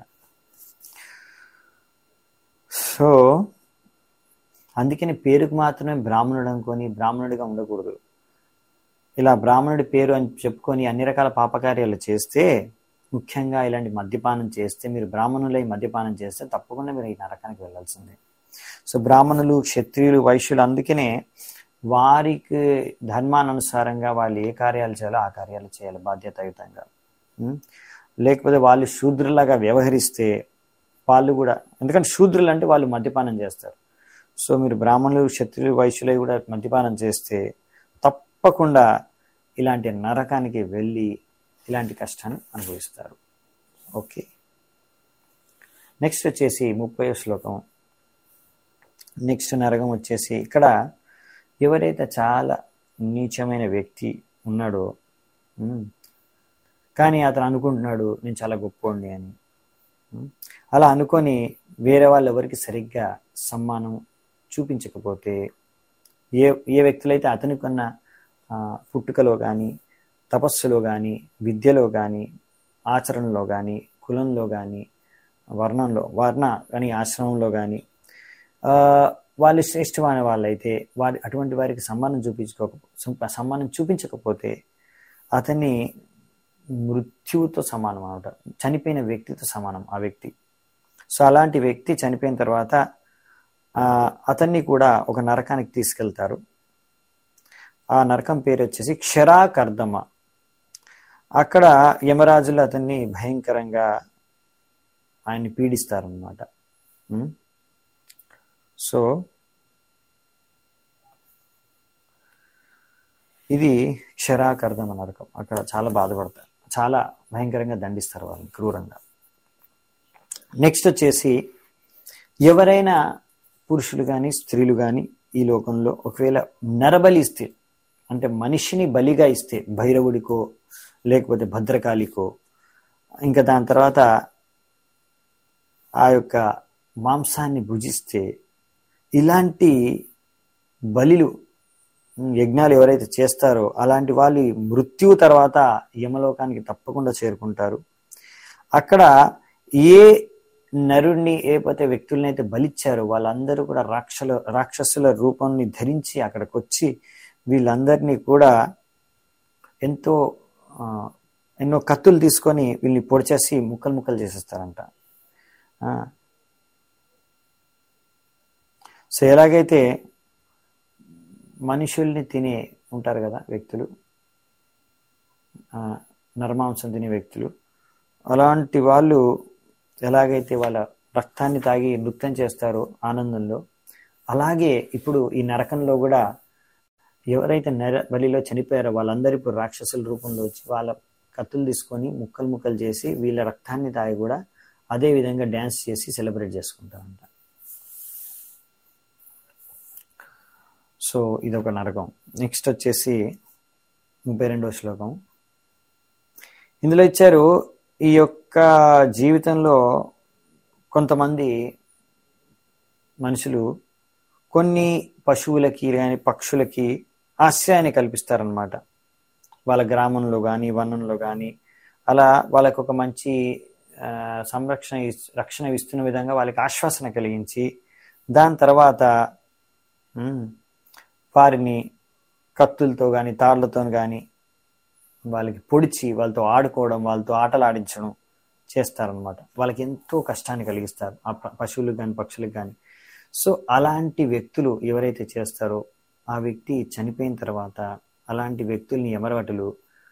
సో అందుకని పేరుకు మాత్రమే బ్రాహ్మణుడు అనుకొని బ్రాహ్మణుడిగా ఉండకూడదు ఇలా బ్రాహ్మణుడి పేరు అని చెప్పుకొని అన్ని రకాల పాపకార్యాలు చేస్తే ముఖ్యంగా ఇలాంటి మద్యపానం చేస్తే మీరు బ్రాహ్మణులై మద్యపానం చేస్తే తప్పకుండా మీరు ఈ నరకానికి వెళ్ళాల్సిందే సో బ్రాహ్మణులు క్షత్రియులు వైశ్యులు అందుకనే వారికి ధర్మానుసారంగా వాళ్ళు ఏ కార్యాలు చేయాలో ఆ కార్యాలు చేయాలి బాధ్యతాయుతంగా ఉం? లేకపోతే వాళ్ళు శూద్రులాగా వ్యవహరిస్తే వాళ్ళు కూడా ఎందుకంటే శూద్రులు అంటే వాళ్ళు మద్యపానం చేస్తారు సో మీరు బ్రాహ్మణులు క్షత్రియులు వైశ్యులై కూడా మద్యపానం చేస్తే తప్పకుండా ఇలాంటి నరకానికి వెళ్ళి ఇలాంటి కష్టాన్ని అనుభవిస్తారు ఓకే నెక్స్ట్ వచ్చేసి ముప్పై శ్లోకం నెక్స్ట్ నరకం వచ్చేసి ఇక్కడ ఎవరైతే చాలా నీచమైన వ్యక్తి ఉన్నాడో ఉమ్, కానీ అతను అనుకుంటున్నాడు నేను చాలా గొప్పోడిని అని ఉమ్, అలా అనుకొని వేరే వాళ్ళు ఎవరికి సరిగ్గా సమ్మానం చూపించకపోతే ఏ ఏ వ్యక్తులైతే అతని కొన్న ఆ, పుట్టుకలో కానీ తపస్సులో కానీ విద్యలో కానీ ఆచరణలో కానీ కులంలో కానీ వర్ణంలో వర్ణ కానీ ఆశ్రమంలో కానీ వాళ్ళు శ్రేష్టమైన వాళ్ళైతే వారి అటువంటి వారికి సమ్మానం చూపించుకోక సమ్మానం చూపించకపోతే అతన్ని మృత్యువుతో సమానం అనమాట చనిపోయిన వ్యక్తితో సమానం ఆ వ్యక్తి సో అలాంటి వ్యక్తి చనిపోయిన తర్వాత ఆ, అతన్ని కూడా ఒక నరకానికి తీసుకెళ్తారు ఆ నరకం పేరు వచ్చేసి క్షరాకర్దమ అక్కడ యమరాజులు అతన్ని భయంకరంగా ఆయన్ని పీడిస్తారనమాట సో ఇది క్షరాకర్దమ నరకం అక్కడ చాలా బాధపడతారు చాలా భయంకరంగా దండిస్తారు వాళ్ళని క్రూరంగా నెక్స్ట్ వచ్చేసి ఎవరైనా పురుషులు కానీ స్త్రీలు కానీ ఈ లోకంలో ఒకవేళ నరబలి ఇస్తే అంటే మనిషిని బలిగా ఇస్తే భైరవుడికో లేకపోతే భద్రకాళికో ఇంకా దాని తర్వాత ఆ యొక్క మాంసాన్ని భుజిస్తే ఇలాంటి బలిలు యజ్ఞాలు ఎవరైతే చేస్తారో అలాంటి వాళ్ళు మృత్యువు తర్వాత యమలోకానికి తప్పకుండా చేరుకుంటారు అక్కడ ఏ నరుణ్ణి ఏపైతే వ్యక్తుల్ని అయితే బలిచ్చారో వాళ్ళందరూ కూడా రాక్షల రాక్షసుల రూపాన్ని ధరించి అక్కడికి వచ్చి వీళ్ళందరినీ కూడా ఎంతో ఆ, ఎన్నో కత్తులు తీసుకొని వీళ్ళని పొడిచేసి ముక్కలు ముక్కలు చేసేస్తారంట ఆ. సో ఎలాగైతే మనుషుల్ని తినే ఉంటారు కదా వ్యక్తులు ఆ, నరమాంసం తినే వ్యక్తులు అలాంటి వాళ్ళు ఎలాగైతే వాళ్ళ రక్తాన్ని తాగి నృత్యం చేస్తారో ఆనందంలో అలాగే ఇప్పుడు ఈ నరకంలో కూడా ఎవరైతే నర బలిలో చనిపోయారో వాళ్ళందరూ ఇప్పుడు రాక్షసుల రూపంలో వచ్చి వాళ్ళ కత్తులు తీసుకొని ముక్కలు ముక్కలు చేసి వీళ్ళ రక్తాన్ని తాగి కూడా అదే విధంగా డ్యాన్స్ చేసి సెలబ్రేట్ చేసుకుంటారంట సో ఇదొక నరకం నెక్స్ట్ వచ్చేసి ముప్పై రెండవ శ్లోకం ఇందులో ఇచ్చారు ఈ యొక్క జీవితంలో కొంతమంది మనుషులు కొన్ని పశువులకి కానీ పక్షులకి ఆశ్రయాన్ని కల్పిస్తారనమాట వాళ్ళ గ్రామంలో కానీ వనంలో కానీ అలా వాళ్ళకు ఒక మంచి ఆ, సంరక్షణ ఇస్- రక్షణ ఇస్తున్న విధంగా వాళ్ళకి ఆశ్వాసన కలిగించి దాని తర్వాత ఉమ్, వారిని కత్తులతో కానీ తాళ్లతో కానీ వాళ్ళకి పొడిచి వాళ్ళతో ఆడుకోవడం వాళ్ళతో ఆటలు ఆడించడం చేస్తారనమాట వాళ్ళకి ఎంతో కష్టాన్ని కలిగిస్తారు ఆ ప- పశువులకు కానీ పక్షులకు కానీ సో అలాంటి వ్యక్తులు ఎవరైతే చేస్తారో ఆ వ్యక్తి చనిపోయిన తర్వాత అలాంటి వ్యక్తుల్ని యమరవటులు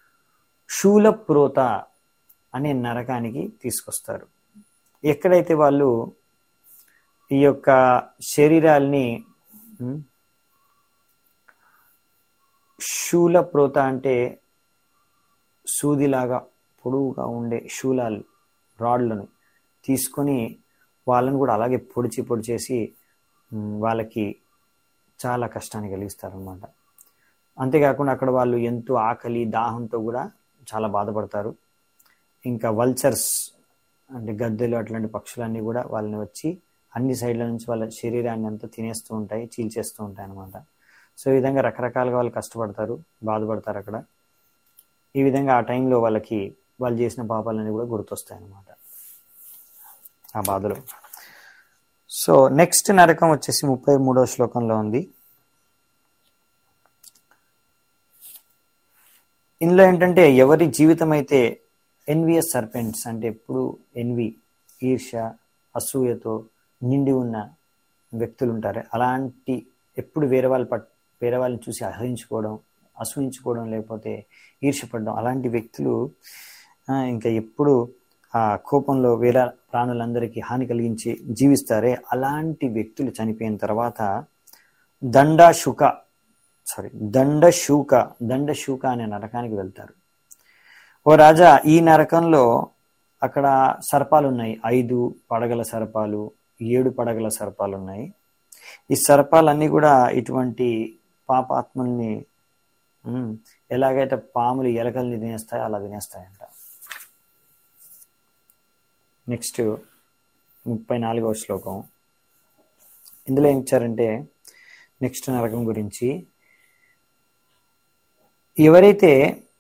శూలప్రోత అనే నరకానికి తీసుకొస్తారు ఎక్కడైతే వాళ్ళు ఈ యొక్క శరీరాల్ని ఉమ్, శూలప్రోత అంటే సూదిలాగా పొడవుగా ఉండే శూలాలు రాడ్లను తీసుకొని వాళ్ళని కూడా అలాగే పొడిచి పొడిచేసి ఉమ్, వాళ్ళకి చాలా కష్టాన్ని కలిగిస్తారనమాట అంతేకాకుండా అక్కడ వాళ్ళు ఎంతో ఆకలి దాహంతో కూడా చాలా బాధపడతారు ఇంకా వల్చర్స్ అంటే గద్దెలు అట్లాంటి పక్షులన్నీ కూడా వాళ్ళని వచ్చి అన్ని సైడ్ల నుంచి వాళ్ళ శరీరాన్ని అంతా తినేస్తూ ఉంటాయి చీల్చేస్తూ ఉంటాయి అన్నమాట సో ఈ విధంగా రకరకాలుగా వాళ్ళు కష్టపడతారు బాధపడతారు అక్కడ ఈ విధంగా ఆ టైంలో వాళ్ళకి వాళ్ళు చేసిన పాపాలన్నీ కూడా గుర్తొస్తాయి అన్నమాట ఆ బాధలు సో నెక్స్ట్ నరకం వచ్చేసి ముప్పై మూడవ శ్లోకంలో ఉంది ఇందులో ఏంటంటే ఎవరి జీవితం అయితే ఎన్విఎస్ సర్పెంట్స్ అంటే ఎప్పుడు ఎన్వి ఈర్ష అసూయతో నిండి ఉన్న వ్యక్తులు ఉంటారు అలాంటి ఎప్పుడు వేరే వాళ్ళ పట్ వేరే వాళ్ళని చూసి అసహించుకోవడం అసూయించుకోవడం లేకపోతే ఈర్షపడడం అలాంటి వ్యక్తులు ఆ, ఇంకా ఎప్పుడు ఆ కోపంలో వేరే ప్రాణులందరికీ హాని కలిగించి జీవిస్తారే అలాంటి వ్యక్తులు చనిపోయిన తర్వాత దండాశుక సారీ దండశూక దండశూక అనే నరకానికి వెళ్తారు ఓ రాజా ఈ నరకంలో అక్కడ సర్పాలు ఉన్నాయి ఐదు పడగల సర్పాలు ఏడు పడగల సర్పాలు ఉన్నాయి ఈ సర్పాలన్నీ కూడా ఇటువంటి పాపాత్మల్ని ఉమ్, ఎలాగైతే పాములు ఎలకల్ని తినేస్తాయో అలా తినేస్తాయంట నెక్స్ట్ ముప్పై నాలుగవ శ్లోకం ఇందులో ఏం ఇచ్చారంటే నెక్స్ట్ నరకం గురించి ఎవరైతే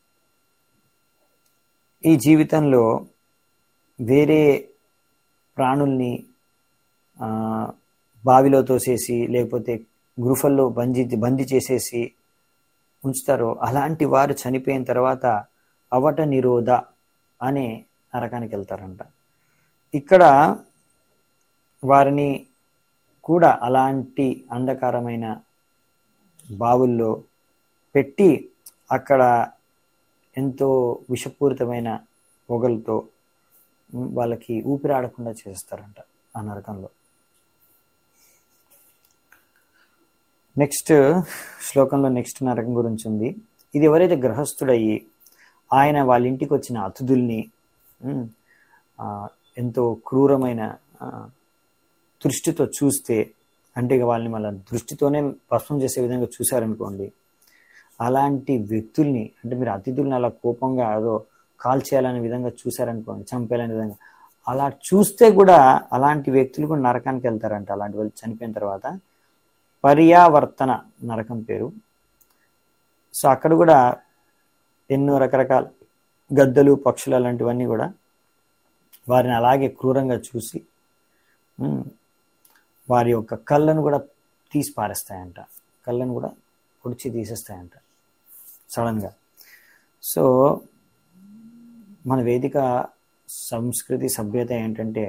ఈ జీవితంలో వేరే ప్రాణుల్ని ఆ, బావిలో తోసేసి లేకపోతే గురుఫల్లో బంది బందీ చేసేసి ఉంచుతారో అలాంటి వారు చనిపోయిన తర్వాత అవట నిరోధ అనే నరకానికి వెళ్తారంట ఇక్కడ వారిని కూడా అలాంటి అంధకారమైన బావుల్లో పెట్టి అక్కడ ఎంతో విషపూరితమైన పొగలతో ఉమ్, వాళ్ళకి ఊపిరాడకుండా చేస్తారంట ఆ నరకంలో నెక్స్ట్ శ్లోకంలో నెక్స్ట్ నరకం గురించి ఉంది ఇది ఎవరైతే గ్రహస్థుడయ్యి ఆయన వాళ్ళ ఇంటికి వచ్చిన అతిథుల్ని ఉమ్, ఆ, ఎంతో క్రూరమైన ఆ, దృష్టితో చూస్తే అంటే ఇక వాళ్ళని మళ్ళీ దృష్టితోనే భస్మం చేసే విధంగా చూశారనుకోండి అలాంటి వ్యక్తుల్ని అంటే మీరు అతిథుల్ని అలా కోపంగా ఏదో కాల్ చేయాలనే విధంగా చూశారనుకోండి చంపేయాలనే విధంగా అలా చూస్తే కూడా అలాంటి వ్యక్తులు కూడా నరకానికి వెళ్తారంట అలాంటి వాళ్ళు చనిపోయిన తర్వాత పర్యావర్తన నరకం పేరు సో అక్కడ కూడా ఎన్నో రకరకాల గద్దలు పక్షులు అలాంటివన్నీ కూడా వారిని అలాగే క్రూరంగా చూసి ఉమ్, వారి యొక్క కళ్ళను కూడా తీసి పారేస్తాయంట కళ్ళను కూడా పొడిచి తీసేస్తాయంట సడన్గా సో మన వేదిక సంస్కృతి సభ్యత ఏంటంటే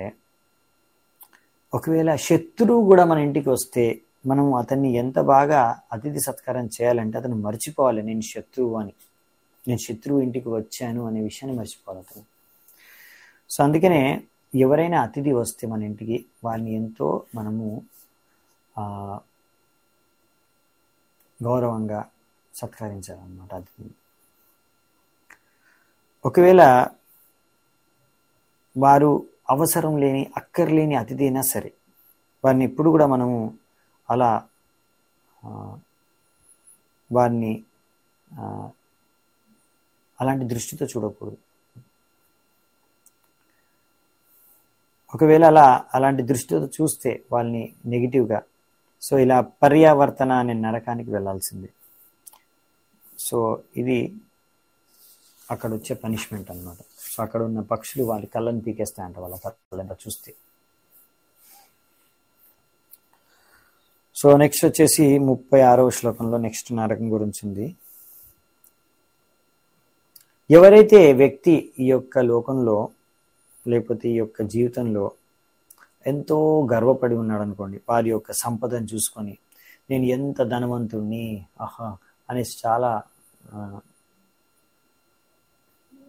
ఒకవేళ శత్రువు కూడా మన ఇంటికి వస్తే మనం అతన్ని ఎంత బాగా అతిథి సత్కారం చేయాలంటే అతను మర్చిపోవాలి నేను శత్రువు అని నేను శత్రువు ఇంటికి వచ్చాను అనే విషయాన్ని మర్చిపోవాలి అతను సో అందుకనే ఎవరైనా అతిథి వస్తే మన ఇంటికి వారిని ఎంతో మనము ఆ, గౌరవంగా సత్కరించాలన్నమాట అతిథిని ఒకవేళ వారు అవసరం లేని అక్కర్లేని అతిథి అయినా సరే వారిని ఎప్పుడు కూడా మనము అలా ఆ, వారిని ఆ, అలాంటి దృష్టితో చూడకూడదు ఒకవేళ అలా అలాంటి దృష్టితో చూస్తే వాళ్ళని నెగిటివ్గా సో ఇలా పర్యావర్తన అనే నరకానికి వెళ్ళాల్సిందే సో ఇది అక్కడ వచ్చే పనిష్మెంట్ అన్నమాట సో అక్కడ ఉన్న పక్షులు వాళ్ళ కళ్ళని పీకేస్తాయంట వాళ్ళ కళ్ళంతా చూస్తే సో నెక్స్ట్ వచ్చేసి ముప్పై ఆరవ శ్లోకంలో నెక్స్ట్ నరకం గురించి ఉంది ఎవరైతే వ్యక్తి ఈ యొక్క లోకంలో లేకపోతే ఈ యొక్క జీవితంలో ఎంతో గర్వపడి ఉన్నాడు అనుకోండి వారి యొక్క సంపదను చూసుకొని నేను ఎంత ధనవంతుణ్ణి ఆహా అనేసి చాలా ఆ,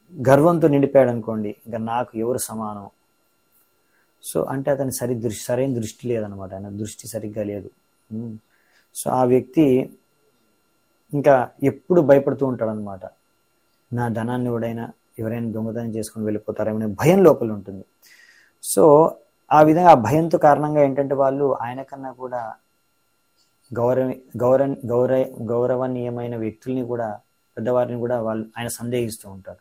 గర్వంతో నిండిపోయాడు అనుకోండి ఇంకా నాకు ఎవరు సమానం సో అంటే అతని సరి దృష్టి సరైన దృష్టి లేదనమాట ఆయన దృష్టి సరిగ్గా లేదు ఉమ్. సో ఆ వ్యక్తి ఇంకా ఎప్పుడు భయపడుతూ ఉంటాడు అనమాట నా ధనాన్ని ఎవడైనా ఎవరైనా దొంగతనం చేసుకుని వెళ్ళిపోతారేమనే భయం లోపల ఉంటుంది సో ఆ విధంగా ఆ భయంతో కారణంగా ఏంటంటే వాళ్ళు ఆయన కన్నా కూడా గౌరవ గౌరవ గౌరవ గౌరవనీయమైన వ్యక్తుల్ని కూడా పెద్దవారిని కూడా వాళ్ళు ఆయన సందేహిస్తూ ఉంటారు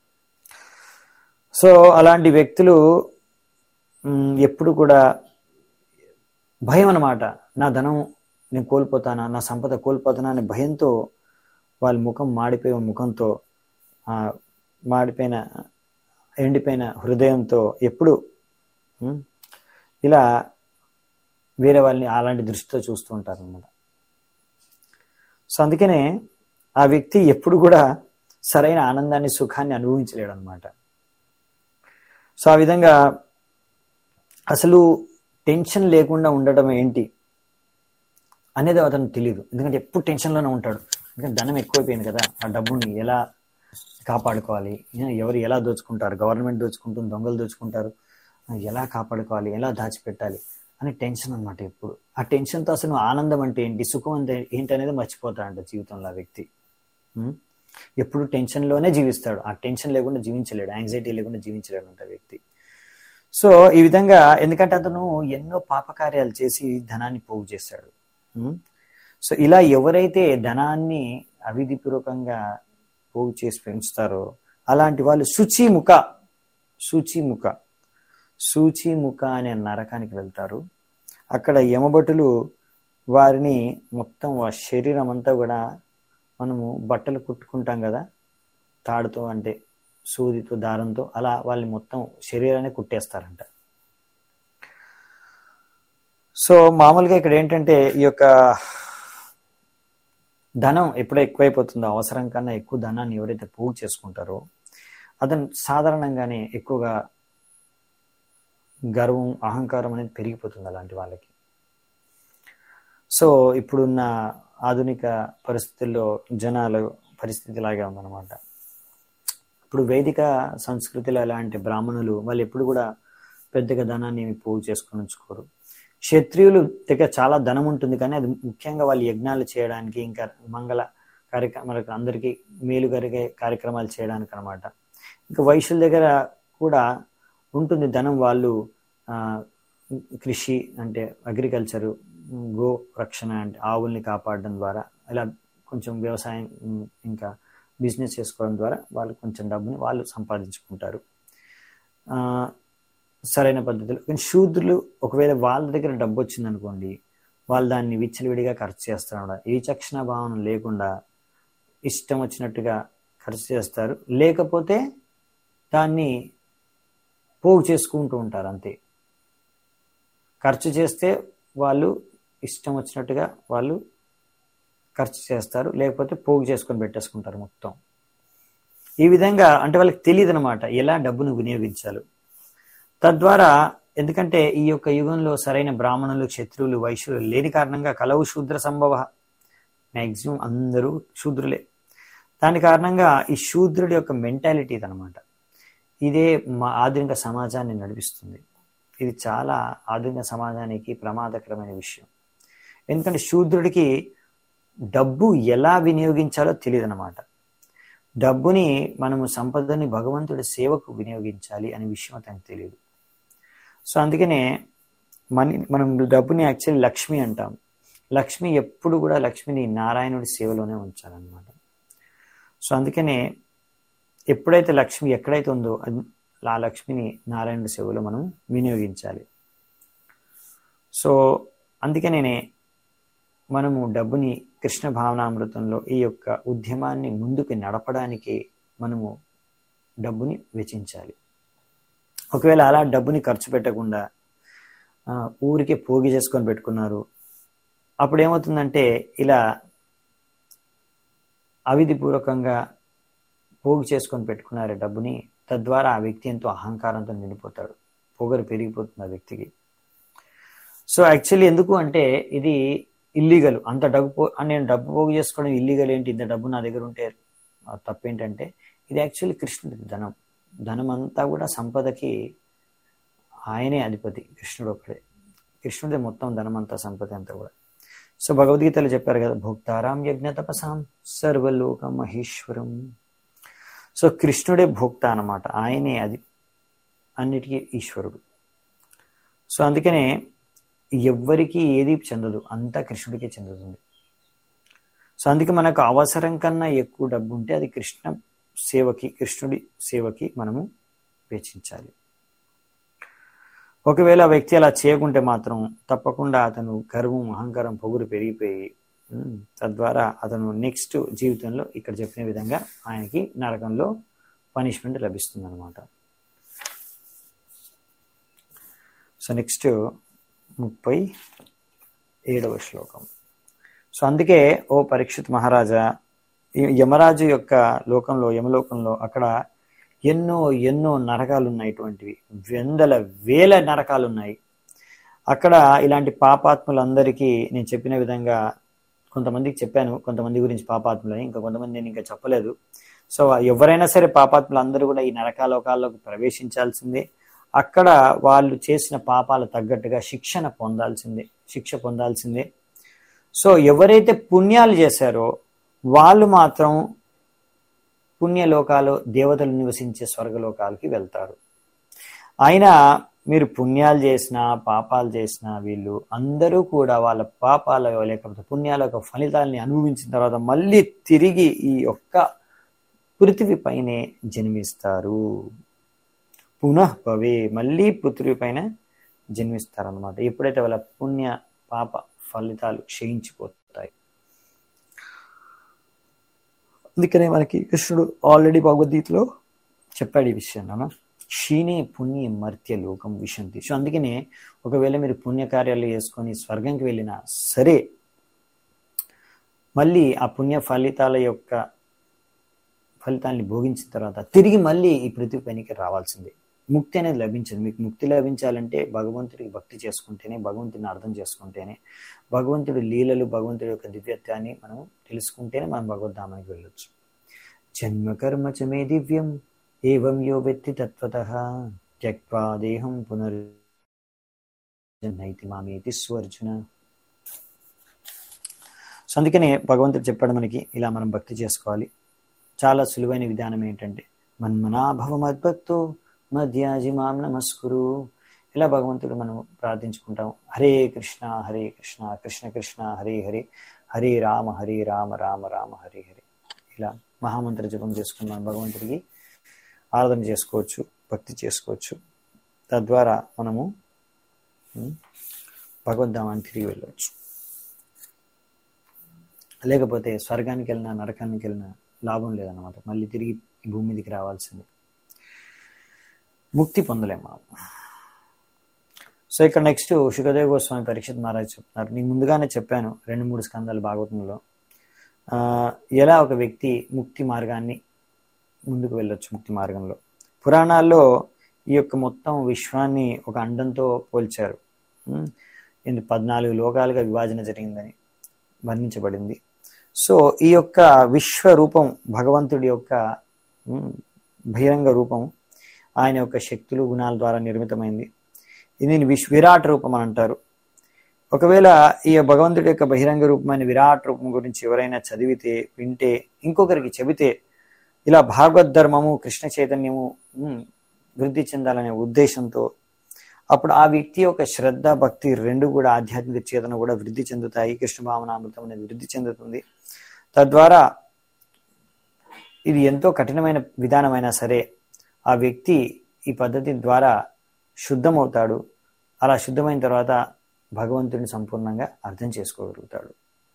సో అలాంటి వ్యక్తులు మ్, ఎప్పుడు కూడా భయం అన్నమాట నా ధనం నేను కోల్పోతానా నా సంపద కోల్పోతానా అనే భయంతో వాళ్ళ ముఖం మాడిపోయిన ముఖంతో ఆ, మాడిపోయిన ఎండిపోయిన హృదయంతో ఎప్పుడు మ్, ఇలా వేరే వాళ్ళని అలాంటి దృష్టితో చూస్తూ ఉంటారు అన్నమాట సో అందుకనే ఆ వ్యక్తి ఎప్పుడు కూడా సరైన ఆనందాన్ని సుఖాన్ని అనుభవించలేడు అనమాట సో ఆ విధంగా అసలు టెన్షన్ లేకుండా ఉండటం ఏంటి అనేది అతనికి తెలియదు ఎందుకంటే ఎప్పుడు టెన్షన్లోనే ఉంటాడు ఎందుకంటే ధనం ఎక్కువైపోయింది కదా ఆ డబ్బుని ఎలా కాపాడుకోవాలి ఎవరు ఎలా దోచుకుంటారు గవర్నమెంట్ దోచుకుంటుంది దొంగలు దోచుకుంటారు ఎలా కాపాడుకోవాలి ఎలా దాచిపెట్టాలి అని టెన్షన్ అనమాట ఎప్పుడు ఆ టెన్షన్తో అసలు ఆనందం అంటే ఏంటి సుఖం అంటే ఏంటి అనేది మర్చిపోతాడంట జీవితంలో ఆ వ్యక్తి ఉం? ఎప్పుడు టెన్షన్లోనే జీవిస్తాడు ఆ టెన్షన్ లేకుండా జీవించలేడు యాంగ్జైటీ లేకుండా జీవించలేడు అంట ఆ వ్యక్తి సో ఈ విధంగా ఎందుకంటే అతను ఎన్నో పాపకార్యాలు చేసి ధనాన్ని పోగు చేశాడు ఉం? సో ఇలా ఎవరైతే ధనాన్ని అవిధిపూర్వకంగా పోగు చేసి పెంచుతారో అలాంటి వాళ్ళు శుచిముఖ శుచిముఖ సూచిముఖ అనే నరకానికి వెళ్తారు అక్కడ యమభటులు వారిని మొత్తం ఆ శరీరం అంతా కూడా మనము బట్టలు కుట్టుకుంటాం కదా తాడుతో అంటే సూదితో దారంతో అలా వాళ్ళని మొత్తం శరీరాన్ని కుట్టేస్తారంట సో మామూలుగా ఇక్కడ ఏంటంటే ఈ యొక్క ధనం ఎప్పుడో ఎక్కువైపోతుందో అవసరం కన్నా ఎక్కువ ధనాన్ని ఎవరైతే పోగు చేసుకుంటారో అతను సాధారణంగానే ఎక్కువగా గర్వం అహంకారం అనేది పెరిగిపోతుంది అలాంటి వాళ్ళకి సో ఇప్పుడున్న ఆధునిక పరిస్థితుల్లో జనాల పరిస్థితి ఇలాగే ఉందన్నమాట ఇప్పుడు వేదిక సంస్కృతిలో ఎలాంటి బ్రాహ్మణులు వాళ్ళు ఎప్పుడు కూడా పెద్దగా ధనాన్ని ఏమి పోగు చేసుకొని ఉంచుకోరు క్షత్రియులు దగ్గర చాలా ధనం ఉంటుంది కానీ అది ముఖ్యంగా వాళ్ళు యజ్ఞాలు చేయడానికి ఇంకా మంగళ కార్యక్రమాలకు అందరికీ మేలు కలిగే కార్యక్రమాలు చేయడానికి అనమాట ఇంకా వైశ్యుల దగ్గర కూడా ఉంటుంది ధనం వాళ్ళు ఆ, కృషి అంటే అగ్రికల్చరు గో రక్షణ అంటే ఆవుల్ని కాపాడడం ద్వారా ఇలా కొంచెం వ్యవసాయం ఉమ్, ఇంకా బిజినెస్ చేసుకోవడం ద్వారా వాళ్ళు కొంచెం డబ్బుని వాళ్ళు సంపాదించుకుంటారు ఆ, సరైన పద్ధతిలో కానీ శూద్రులు ఒకవేళ వాళ్ళ దగ్గర డబ్బు వచ్చిందనుకోండి వాళ్ళు దాన్ని విచ్చలవిడిగా ఖర్చు చేస్తారు ఏ చక్షణ భావన లేకుండా ఇష్టం వచ్చినట్టుగా ఖర్చు చేస్తారు లేకపోతే దాన్ని పోగు చేసుకుంటూ ఉంటారు అంతే ఖర్చు చేస్తే వాళ్ళు ఇష్టం వచ్చినట్టుగా వాళ్ళు ఖర్చు చేస్తారు లేకపోతే పోగు చేసుకొని పెట్టేసుకుంటారు మొత్తం ఈ విధంగా అంటే వాళ్ళకి తెలియదు అనమాట ఎలా డబ్బును వినియోగించాలి తద్వారా ఎందుకంటే ఈ యొక్క యుగంలో సరైన బ్రాహ్మణులు క్షత్రువులు వైశ్యులు లేని కారణంగా కలవు శూద్ర సంభవ మ్యాక్సిమం అందరూ శూద్రులే దాని కారణంగా ఈ శూద్రుడి యొక్క మెంటాలిటీ ఇదనమాట ఇదే మా ఆధునిక సమాజాన్ని నడిపిస్తుంది ఇది చాలా ఆధునిక సమాజానికి ప్రమాదకరమైన విషయం ఎందుకంటే శూద్రుడికి డబ్బు ఎలా వినియోగించాలో తెలియదు అనమాట డబ్బుని మనము సంపదని భగవంతుడి సేవకు వినియోగించాలి అనే విషయం అతనికి తెలియదు సో అందుకనే మనీ మనం డబ్బుని యాక్చువల్లీ లక్ష్మి అంటాం లక్ష్మి ఎప్పుడు కూడా లక్ష్మిని నారాయణుడి సేవలోనే ఉంచాలన్నమాట సో అందుకనే ఎప్పుడైతే లక్ష్మి ఎక్కడైతే ఉందో అది ఆ లక్ష్మిని నారాయణుడి సేవలో మనం వినియోగించాలి సో అందుకనే మనము డబ్బుని కృష్ణ భావనామృతంలో ఈ యొక్క ఉద్యమాన్ని ముందుకు నడపడానికి మనము డబ్బుని వెచ్చించాలి ఒకవేళ అలా డబ్బుని ఖర్చు పెట్టకుండా ఆ, ఊరికే పోగి చేసుకొని పెట్టుకున్నారు అప్పుడు ఏమవుతుందంటే ఇలా అవిధిపూర్వకంగా పోగు చేసుకొని పెట్టుకున్నారు డబ్బుని తద్వారా ఆ వ్యక్తి ఎంతో అహంకారంతో నిండిపోతాడు పొగరు పెరిగిపోతుంది ఆ వ్యక్తికి సో యాక్చువల్లీ ఎందుకు అంటే ఇది ఇల్లీగల్ అంత డబ్బు పో- ఆ నేను డబ్బు పోగు చేసుకోవడం ఇల్లీగల్ ఏంటి ఇంత డబ్బు నా దగ్గర ఉంటే ఆ తప్పేంటంటే ఇది యాక్చువల్లీ కృష్ణుడి ధనం ధనం అంతా కూడా సంపదకి ఆయనే అధిపతి కృష్ణుడు ఒక్కడే కృష్ణుడే మొత్తం ధనం అంతా సంపద అంతా కూడా సో భగవద్గీతలో చెప్పారు కదా భోక్తారాం యజ్ఞ తపసాం సర్వలోక మహేశ్వరం సో కృష్ణుడే భోక్త అన్నమాట ఆయనే అది అన్నిటికీ ఈశ్వరుడు సో అందుకనే ఎవ్వరికి ఏది చెందదు అంతా కృష్ణుడికే చెందుతుంది సో అందుకే మనకు అవసరం కన్నా ఎక్కువ డబ్బు ఉంటే అది కృష్ణ సేవకి కృష్ణుడి సేవకి మనము వెచ్చించాలి ఒకవేళ ఆ వ్యక్తి అలా చేయకుంటే మాత్రం తప్పకుండా అతను గర్వం అహంకారం పొగురు పెరిగిపోయి ఉమ్, తద్వారా అతను నెక్స్ట్ జీవితంలో ఇక్కడ చెప్పిన విధంగా ఆయనకి నరకంలో పనిష్మెంట్ లభిస్తుంది అనమాట సో నెక్స్ట్ ముప్పై ఏడవ శ్లోకం సో అందుకే ఓ పరీక్షిత్ మహారాజా ఈ యమరాజు యొక్క లోకంలో యమలోకంలో అక్కడ ఎన్నో ఎన్నో నరకాలు ఉన్నాయి ఇటువంటివి వందల వేల నరకాలు ఉన్నాయి అక్కడ ఇలాంటి పాపాత్ములందరికీ నేను చెప్పిన విధంగా కొంతమందికి చెప్పాను కొంతమంది గురించి పాపాత్ములని ఇంకా కొంతమంది నేను ఇంకా చెప్పలేదు సో ఎవరైనా సరే పాపాత్ములు అందరూ కూడా ఈ నరకాలోకాల్లోకి ప్రవేశించాల్సిందే అక్కడ వాళ్ళు చేసిన పాపాలు తగ్గట్టుగా శిక్షణ పొందాల్సిందే శిక్ష పొందాల్సిందే సో ఎవరైతే పుణ్యాలు చేశారో వాళ్ళు మాత్రం పుణ్యలోకాలు దేవతలు నివసించే స్వర్గలోకాలకి వెళ్తారు అయినా మీరు పుణ్యాలు చేసినా పాపాలు చేసినా వీళ్ళు అందరూ కూడా వాళ్ళ పాపాల లేకపోతే పుణ్యాల యొక్క ఫలితాలని అనుభవించిన తర్వాత మళ్ళీ తిరిగి ఈ యొక్క పృథివీ పైనే జన్మిస్తారు పునః భవే మళ్ళీ పృథివీ పైన జన్మిస్తారనమాట ఎప్పుడైతే వాళ్ళ పుణ్య పాప ఫలితాలు క్షయించిపోతాయి అందుకనే మనకి కృష్ణుడు ఆల్రెడీ భగవద్గీతలో చెప్పాడు ఈ విషయం నాన్న క్షీణే పుణ్య మర్త్య లోకం విశంతి సో అందుకనే ఒకవేళ మీరు పుణ్యకార్యాలు చేసుకొని స్వర్గంకి వెళ్ళినా సరే మళ్ళీ ఆ పుణ్య ఫలితాల యొక్క ఫలితాన్ని భోగించిన తర్వాత తిరిగి మళ్ళీ ఈ పృథివీ పైనకి రావాల్సిందే ముక్తి అనేది లభించదు మీకు ముక్తి లభించాలంటే భగవంతుడికి భక్తి చేసుకుంటేనే భగవంతుడిని అర్థం చేసుకుంటేనే భగవంతుడి లీలలు భగవంతుడి యొక్క దివ్యత్వాన్ని మనం తెలుసుకుంటేనే మనం భగవద్ధామానికి వెళ్ళొచ్చు జన్మ కర్మ చ మే దివ్యం ఏవం యో వ్యక్తి తత్వత త్యక్వా దేహం పునర్ నైతి మామేతి స్వర్జున సో అందుకనే భగవంతుడు చెప్పాడు మనకి ఇలా మనం భక్తి చేసుకోవాలి చాలా సులువైన విధానం ఏంటంటే మన్మనాభవ మద్భక్తో మధ్యాజి మాం నమస్కురు ఇలా భగవంతుడు మనం ప్రార్థించుకుంటాం హరే కృష్ణ హరే కృష్ణ కృష్ణ కృష్ణ హరే హరే హరే రామ హరే రామ రామ రామ హరే హరే ఇలా మహామంత్ర జపం చేసుకున్నాం భగవంతుడికి ఆరాధన చేసుకోవచ్చు భక్తి చేసుకోవచ్చు తద్వారా మనము ఉమ్, భగవద్ధామాన్ని తిరిగి వెళ్ళవచ్చు లేకపోతే స్వర్గానికి వెళ్ళినా నరకానికి వెళ్ళినా లాభం లేదన్నమాట మళ్ళీ తిరిగి ఈ భూమి మీదకి రావాల్సింది ముక్తి పొందలేము మనం సో ఇక్కడ నెక్స్ట్ శుకదేవ్ గోస్వామి పరీక్షిత్ మహారాజ్ చెప్తున్నారు నేను ముందుగానే చెప్పాను రెండు మూడు స్కందాలు భాగవతంలో ఆ, ఎలా ఒక వ్యక్తి ముక్తి మార్గాన్ని ముందుకు వెళ్ళొచ్చు ముక్తి మార్గంలో పురాణాల్లో ఈ యొక్క మొత్తం విశ్వాన్ని ఒక అండంతో పోల్చారు ఉమ్, ఇది పద్నాలుగు లోకాలుగా విభజన జరిగిందని వర్ణించబడింది సో ఈ యొక్క విశ్వ రూపం భగవంతుడి యొక్క ఉమ్, బహిరంగ రూపం ఆయన యొక్క శక్తులు గుణాల ద్వారా నిర్మితమైంది దీనిని విశ్ విరాట్ రూపం అని అంటారు ఒకవేళ ఈ భగవంతుడి యొక్క బహిరంగ రూపమైన విరాట్ రూపం గురించి ఎవరైనా చదివితే వింటే ఇంకొకరికి చెబితే ఇలా భాగవత్ ధర్మము కృష్ణ చైతన్యము ఉమ్, వృద్ధి చెందాలనే ఉద్దేశంతో అప్పుడు ఆ వ్యక్తి యొక్క శ్రద్ధ భక్తి రెండు కూడా ఆధ్యాత్మిక చేతన కూడా వృద్ధి చెందుతాయి కృష్ణ భావనామృతం అనేది వృద్ధి చెందుతుంది తద్వారా ఇది ఎంతో కఠినమైన విధానమైనా సరే ఆ వ్యక్తి ఈ పద్ధతి ద్వారా శుద్ధమవుతాడు అలా శుద్ధమైన తర్వాత భగవంతుడిని సంపూర్ణంగా అర్థం చేసుకోగలుగుతాడు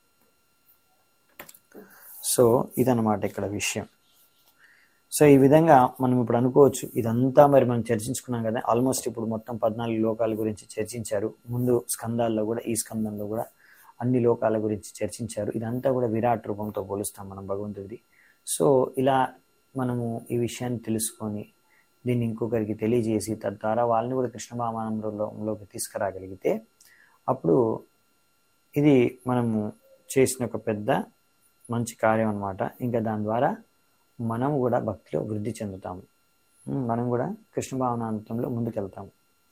సో ఇదన్నమాట ఇక్కడ విషయం సో ఈ విధంగా మనం ఇప్పుడు అనుకోవచ్చు ఇదంతా మరి మనం చర్చించుకున్నాం కదా ఆల్మోస్ట్ ఇప్పుడు మొత్తం పద్నాలుగు లోకాల గురించి చర్చించారు ముందు స్కందాల్లో కూడా ఈ స్కందంలో కూడా అన్ని లోకాల గురించి చర్చించారు ఇదంతా కూడా విరాట్ రూపంతో పోలుస్తాం మనం భగవంతుడిది సో ఇలా మనము ఈ విషయాన్ని తెలుసుకొని దీన్ని ఇంకొకరికి తెలియజేసి తద్వారా వాళ్ళని కూడా కృష్ణ భామానంలోకి తీసుకురాగలిగితే అప్పుడు ఇది మనము చేసిన ఒక పెద్ద మంచి కార్యం అన్నమాట ఇంకా దాని ద్వారా మనం కూడా భక్తిలో వృద్ధి చెందుతాము ఉమ్, మనం కూడా కృష్ణ భావనాంతంలో ముందుకెళ్తాము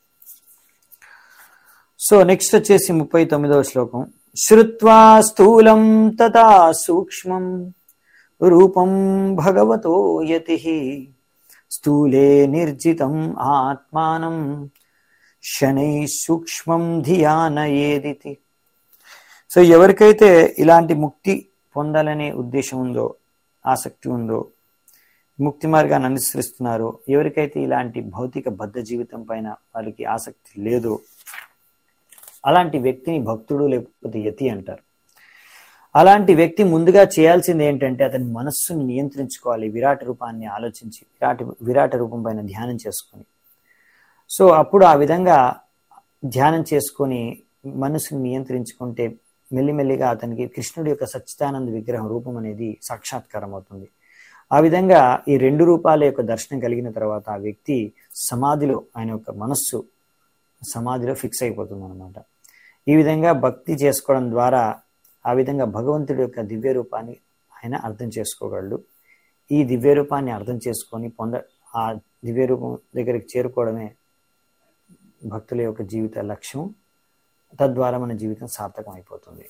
సో నెక్స్ట్ వచ్చేసి ముప్పై తొమ్మిదవ శ్లోకం శ్రుత్వా స్థూలం తథా సూక్ష్మం రూపం భగవతో యతి స్థూలే నిర్జితం ఆత్మానం శనై సూక్ష్మం ధియాన ఏదితి సో ఎవరికైతే ఇలాంటి ముక్తి పొందాలనే ఉద్దేశం ఉందో ఆసక్తి ఉందో ముక్తి మార్గాన్ని అనుసరిస్తున్నారో ఎవరికైతే ఇలాంటి భౌతిక బద్ధ జీవితం పైన వాళ్ళకి ఆసక్తి లేదో అలాంటి వ్యక్తిని భక్తుడు లేకపోతే యతి అంటారు అలాంటి వ్యక్తి ముందుగా చేయాల్సింది ఏంటంటే అతని మనస్సుని నియంత్రించుకోవాలి విరాట రూపాన్ని ఆలోచించి విరాట విరాట రూపం పైన ధ్యానం చేసుకొని సో అప్పుడు ఆ విధంగా ధ్యానం చేసుకొని మనసుని నియంత్రించుకుంటే మెల్లిమెల్లిగా అతనికి కృష్ణుడి యొక్క సచ్చిదానంద విగ్రహం రూపం అనేది సాక్షాత్కారం అవుతుంది ఆ విధంగా ఈ రెండు రూపాల యొక్క దర్శనం కలిగిన తర్వాత ఆ వ్యక్తి సమాధిలో ఆయన యొక్క మనస్సు సమాధిలో ఫిక్స్ అయిపోతుంది అనమాట ఈ విధంగా భక్తి చేసుకోవడం ద్వారా ఆ విధంగా భగవంతుడి యొక్క దివ్య రూపాన్ని ఆయన అర్థం చేసుకోగలడు ఈ దివ్య రూపాన్ని అర్థం చేసుకొని పొంద ఆ దివ్య రూపం దగ్గరికి చేరుకోవడమే భక్తుల యొక్క జీవిత లక్ష్యం తద్వారా మన జీవితం సార్థకం అయిపోతుంది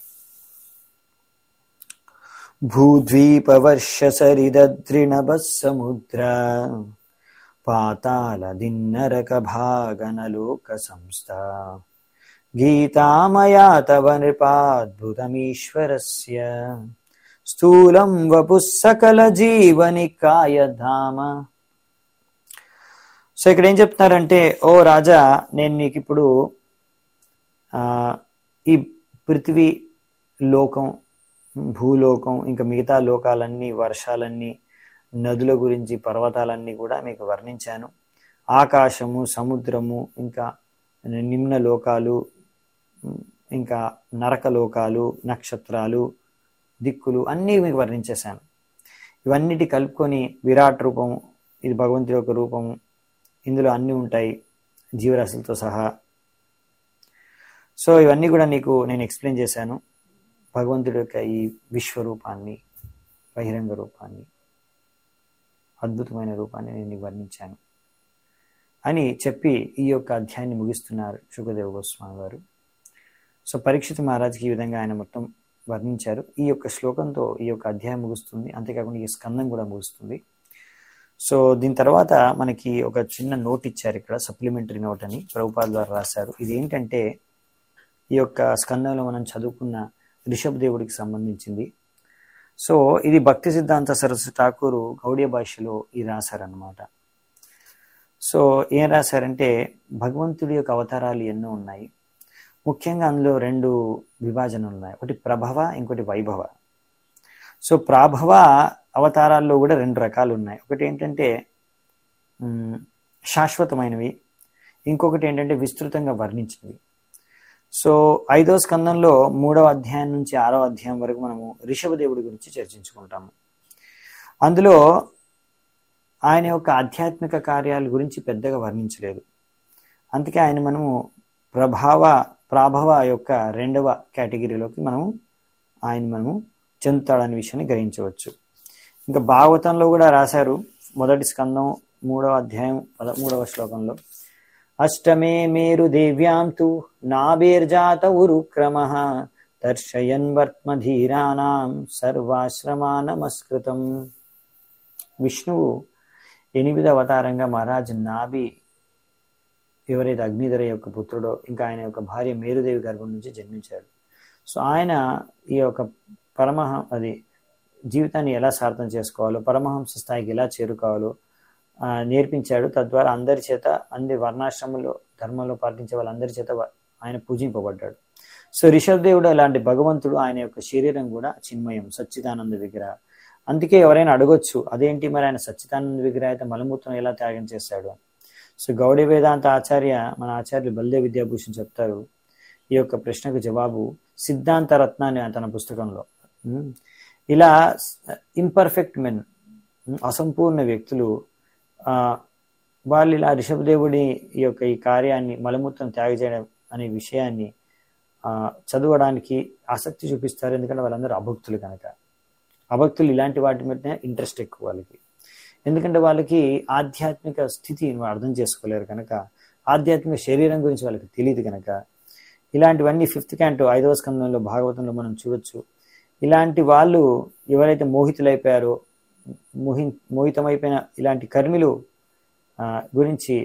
భూద్వీపవర్ష సరిదద్రిణభ సముద్ర పాతాళ దిన్నరక భాగనలోక సంస్థ గీతామయా తవ నృపాద్భుతమీశ్వరస్య స్థూలం వపు సకల జీవనికాయ ధామ సో ఇక్కడ ఏం చెప్తున్నారంటే ఓ రాజా నేను నీకు ఇప్పుడు ఆ, ఈ పృథివీ లోకం భూలోకం ఇంకా మిగతా లోకాలన్నీ వర్షాలన్నీ నదుల గురించి పర్వతాలన్నీ కూడా మీకు వర్ణించాను ఆకాశము సముద్రము ఇంకా నిమ్న లోకాలు ఇంకా నరక లోకాలు నక్షత్రాలు దిక్కులు అన్నీ మీకు వర్ణించేశాను ఇవన్నిటి కలుపుకొని విరాట్ రూపం ఇది భగవంతుడి యొక్క రూపము ఇందులో అన్నీ ఉంటాయి జీవరాశులతో సహా సో ఇవన్నీ కూడా నీకు నేను ఎక్స్ప్లెయిన్ చేశాను భగవంతుడి యొక్క ఈ విశ్వరూపాన్ని బహిరంగ రూపాన్ని అద్భుతమైన రూపాన్ని నేను నీకు వర్ణించాను అని చెప్పి ఈ యొక్క అధ్యాయాన్ని ముగిస్తున్నారు సుఖదేవ గోస్వామి గారు సో పరీక్షిత్ మహారాజ్కి ఈ విధంగా ఆయన మొత్తం వర్ణించారు ఈ యొక్క శ్లోకంతో ఈ యొక్క అధ్యాయం ముగుస్తుంది అంతేకాకుండా ఈ స్కందం కూడా ముగుస్తుంది సో దీని తర్వాత మనకి ఒక చిన్న నోట్ ఇచ్చారు ఇక్కడ సప్లిమెంటరీ నోట్ అని ప్రభుపాల్ ద్వారా రాశారు ఇది ఏంటంటే ఈ యొక్క స్కందంలో మనం చదువుకున్న రిషబ్ దేవుడికి సంబంధించింది సో ఇది భక్తి సిద్ధాంత సరస్వతి ఠాకూరు గౌడియ భాషలో ఇది రాశారనమాట సో ఏం రాశారంటే భగవంతుడి యొక్క అవతారాలు ఎన్నో ఉన్నాయి ముఖ్యంగా అందులో రెండు విభాజనలు ఉన్నాయి ఒకటి ప్రభవ ఇంకోటి వైభవ సో ప్రాభవ అవతారాల్లో కూడా రెండు రకాలు ఉన్నాయి ఒకటి ఏంటంటే మ్, శాశ్వతమైనవి ఇంకొకటి ఏంటంటే విస్తృతంగా వర్ణించినవి సో ఐదో స్కందంలో మూడవ అధ్యాయం నుంచి ఆరో అధ్యాయం వరకు మనము రిషభదేవుడి గురించి చర్చించుకుంటాము అందులో ఆయన యొక్క ఆధ్యాత్మిక కార్యాల గురించి పెద్దగా వర్ణించలేదు అందుకే ఆయన మనము ప్రభావ ప్రాభవ యొక్క రెండవ కేటగిరీలోకి మనము ఆయన మనము చెందుతాడనే విషయాన్ని గ్రహించవచ్చు ఇంకా భాగవతంలో కూడా రాశారు మొదటి స్కందం మూడవ అధ్యాయం పదమూడవ శ్లోకంలో అష్టమే మేరు దేవ్యాం తు నాభేర్జాత ఉరుక్రమ దర్శయన్ వర్త్మధీరానాం సర్వాశ్రమా నమస్కృతం విష్ణువు ఎనిమిది అవతారంగా మహారాజ్ నాభి ఎవరైతే అగ్నిధర యొక్క పుత్రుడో ఇంకా ఆయన యొక్క భార్య మేరుదేవి గర్భం నుంచి జన్మించాడు సో ఆయన ఈ యొక్క పరమహ అది జీవితాన్ని ఎలా సార్థం చేసుకోవాలో పరమహంస స్థాయికి ఎలా చేరుకోవాలో ఆ, నేర్పించాడు తద్వారా అందరి చేత అన్ని వర్ణాశ్రమంలో ధర్మంలో పాటించే వాళ్ళందరి చేత వ- ఆయన పూజింపబడ్డాడు సో రిషభ్ దేవుడు అలాంటి భగవంతుడు ఆయన యొక్క శరీరం కూడా చిన్మయం సచ్చిదానంద విగ్రహ అందుకే ఎవరైనా అడగొచ్చు అదేంటి మరి ఆయన సచ్చిదానంద విగ్రహ అయితే మలమూత్రం ఎలా త్యాగం చేశాడు అని సో గౌడీ వేదాంత ఆచార్య మన ఆచార్యులు బల్దే విద్యాభూషణ్ చెప్తారు ఈ యొక్క ప్రశ్నకు జవాబు సిద్ధాంత రత్నాన్ని తన పుస్తకంలో ఉమ్, ఇలా ఇంపర్ఫెక్ట్ మెన్ అసంపూర్ణ వ్యక్తులు ఆ వాళ్ళు ఇలా రిషభదేవుడి ఈ యొక్క ఈ కార్యాన్ని మలమూత్రం త్యాగ చేయడం అనే విషయాన్ని ఆ, చదవడానికి ఆసక్తి చూపిస్తారు ఎందుకంటే వాళ్ళందరూ అభక్తులు కనుక అభక్తులు ఇలాంటి వాటి మీద ఇంట్రెస్ట్ ఎక్కువ వాళ్ళకి ఎందుకంటే వాళ్ళకి ఆధ్యాత్మిక స్థితి అర్థం చేసుకోలేరు కనుక ఆధ్యాత్మిక శరీరం గురించి వాళ్ళకి తెలియదు కనుక ఇలాంటివన్నీ ఫిఫ్త్ క్యాంటో ఐదవ స్కందంలో భాగవతంలో మనం చూడొచ్చు ఇలాంటి వాళ్ళు ఎవరైతే మోహితులైపోయారో మోహి మోహితమైపోయిన ఇలాంటి కర్మిలు గురించి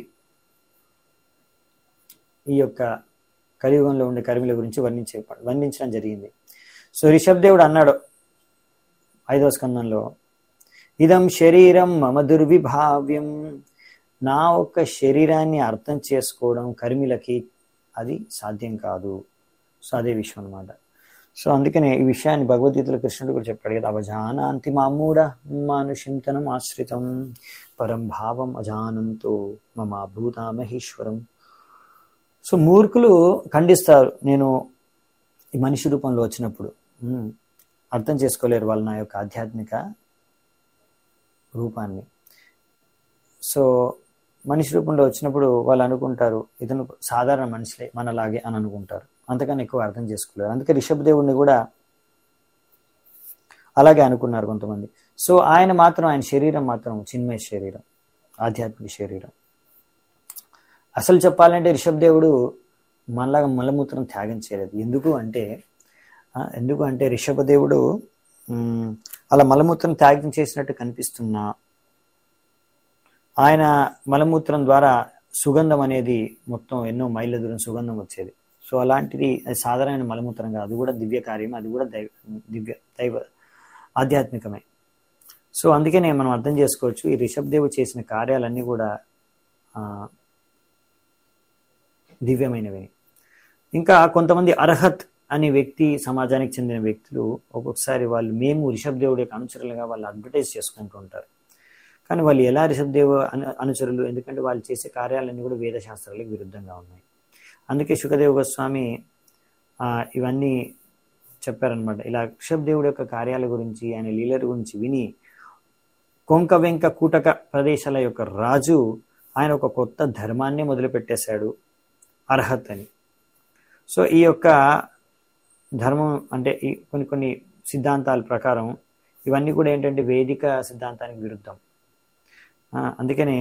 ఈ యొక్క కలియుగంలో ఉండే కర్మిల గురించి వర్ణించే వర్ణించడం జరిగింది సో రిషబ్ దేవుడు అన్నాడు ఐదవ స్కందంలో ఇదం శరీరం మమ దుర్విభావ్యం నా ఒక్క శరీరాన్ని అర్థం చేసుకోవడం కర్మిలకి అది సాధ్యం కాదు సో అదే విషయం అనమాట సో అందుకనే ఈ విషయాన్ని భగవద్గీతలో కృష్ణుడు కూడా చెప్పాడు కదా అవజానాంతి మామూఢ మానుషింతనం ఆశ్రితం పరం భావం అజానంతో మమ భూత మహేశ్వరం సో మూర్ఖులు ఖండిస్తారు నేను ఈ మనిషి రూపంలో వచ్చినప్పుడు అర్థం చేసుకోలేరు వాళ్ళు నా యొక్క ఆధ్యాత్మిక రూపాన్ని సో మనిషి రూపంలో వచ్చినప్పుడు వాళ్ళు అనుకుంటారు ఇతను సాధారణ మనిషిలే మనలాగే అని అనుకుంటారు అంతకన్నా ఎక్కువ అర్థం చేసుకోలేరు అందుకే రిషబ్ దేవుడిని కూడా అలాగే అనుకున్నారు కొంతమంది సో ఆయన మాత్రం ఆయన శరీరం మాత్రం చిన్మయ శరీరం ఆధ్యాత్మిక శరీరం అసలు చెప్పాలంటే రిషబ్ దేవుడు మనలాగా మలమూత్రం త్యాగం చేయలేదు ఎందుకు అంటే ఎందుకు అంటే రిషభ దేవుడు అలా మలమూత్రం త్యాగం చేసినట్టు కనిపిస్తున్నా ఆయన మలమూత్రం ద్వారా సుగంధం అనేది మొత్తం ఎన్నో మైళ్ళ దూరం సుగంధం వచ్చేది సో అలాంటిది అది సాధారణమైన మలమూత్రం కాదు అది కూడా దివ్య కార్యం అది కూడా దైవ దివ్య దైవ ఆధ్యాత్మికమే సో అందుకనే మనం అర్థం చేసుకోవచ్చు ఈ రిషబ్ దేవుడు చేసిన కార్యాలన్నీ కూడా దివ్యమైనవి ఇంకా కొంతమంది అర్హత్ అనే వ్యక్తి సమాజానికి చెందిన వ్యక్తులు ఒక్కొక్కసారి వాళ్ళు మేము రిషబ్ దేవుడి యొక్క అనుచరులుగా వాళ్ళు అడ్వర్టైజ్ చేసుకుంటూ ఉంటారు కానీ వాళ్ళు ఎలా రిషబ్ దేవ అనుచరులు ఎందుకంటే వాళ్ళు చేసే కార్యాలన్నీ కూడా వేదశాస్త్రాలకు విరుద్ధంగా ఉన్నాయి అందుకే సుఖదేవ గోస్వామి ఇవన్నీ చెప్పారనమాట ఇలా రిషబ్ దేవుడి యొక్క కార్యాల గురించి ఆయన లీలల గురించి విని కొంక వెంక కూటక ప్రదేశాల యొక్క రాజు ఆయన ఒక కొత్త ధర్మాన్ని మొదలుపెట్టేశాడు అర్హత్ అని సో ఈ యొక్క ధర్మం అంటే ఈ కొన్ని కొన్ని సిద్ధాంతాల ప్రకారం ఇవన్నీ కూడా ఏంటంటే వేదిక సిద్ధాంతానికి విరుద్ధం అందుకనే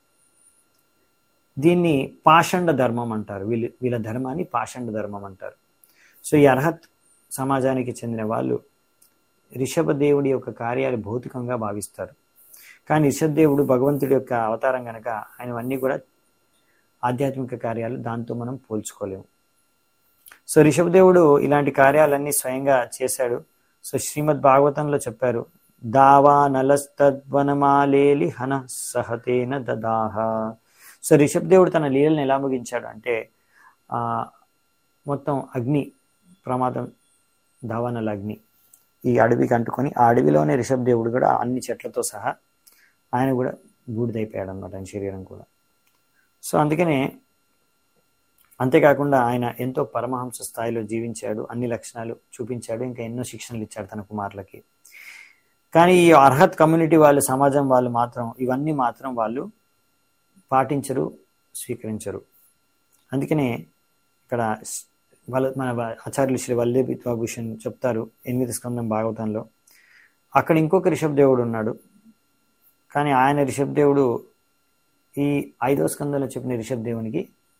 దీన్ని పాషండ ధర్మం అంటారు వీళ్ళు వీళ్ళ ధర్మాన్ని పాషండ ధర్మం అంటారు సో ఈ అర్హత్ సమాజానికి చెందిన వాళ్ళు రిషభ దేవుడి యొక్క కార్యాలు భౌతికంగా భావిస్తారు కానీ రిషభ దేవుడు భగవంతుడి యొక్క అవతారం కనుక ఆయనవన్నీ కూడా ఆధ్యాత్మిక కార్యాలు దాంతో మనం పోల్చుకోలేము సో రిషభదేవుడు ఇలాంటి కార్యాలన్నీ స్వయంగా చేశాడు సో శ్రీమద్ భాగవతంలో చెప్పారు దావా నలస్తద్వనమాలేలి హన సహతేన దదాహ సో రిషభదేవుడు తన లీలను ఎలా ముగించాడు అంటే ఆ మొత్తం అగ్ని ప్రమాదం దావానల అగ్ని ఈ అడవికి అంటుకొని ఆ అడవిలోనే రిషభదేవుడు కూడా అన్ని చెట్లతో సహా ఆయన కూడా బూడిదైపోయాడు అనమాట ఆయన శరీరం కూడా సో అందుకనే అంతేకాకుండా ఆయన ఎంతో పరమహంస స్థాయిలో జీవించాడు అన్ని లక్షణాలు చూపించాడు ఇంకా ఎన్నో శిక్షణలు ఇచ్చాడు తన కుమారులకి కానీ ఈ అర్హత్ కమ్యూనిటీ వాళ్ళు సమాజం వాళ్ళు మాత్రం ఇవన్నీ మాత్రం వాళ్ళు పాటించరు స్వీకరించరు అందుకనే ఇక్కడ వాళ్ళ మన ఆచార్యులు శ్రీ వల్దేవి విద్వాభూషణ్ చెప్తారు ఎనిమిది స్కందం భాగవతంలో అక్కడ ఇంకొక రిషబ్ దేవుడు ఉన్నాడు కానీ ఆయన రిషబ్ దేవుడు ఈ ఐదో స్కందంలో చెప్పిన రిషబ్ దేవునికి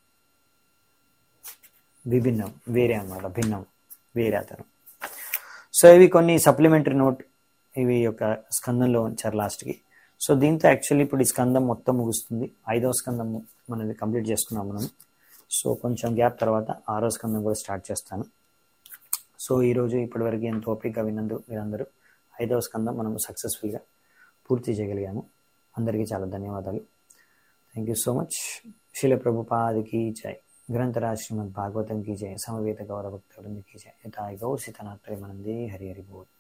విభిన్నం వేరే అన్నమాట భిన్నం వేరే అతను సో ఇవి కొన్ని సప్లిమెంటరీ నోట్ ఇవి యొక్క స్కందంలో ఉంచారు లాస్ట్కి సో దీంతో యాక్చువల్లీ ఇప్పుడు ఈ స్కందం మొత్తం ముగుస్తుంది ఐదవ స్కందం మనది కంప్లీట్ చేసుకున్నాం మనం సో కొంచెం గ్యాప్ తర్వాత ఆరో స్కందం కూడా స్టార్ట్ చేస్తాను సో ఈరోజు ఇప్పటివరకు ఎంతో ఓపికగా విన్నందు మీరందరూ ఐదవ స్కందం మనం సక్సెస్ఫుల్గా పూర్తి చేయగలిగాము అందరికీ చాలా ధన్యవాదాలు థ్యాంక్ యూ సో మచ్ శిల ప్రభుపాదికి జై గ్రంథరాజ్ శ్రీమద్ భాగవతం की जय समवेत गौरव भक्त वृंद की जय यथा गौर सीतानाथ प्रेमानंदे हरि हरि बोल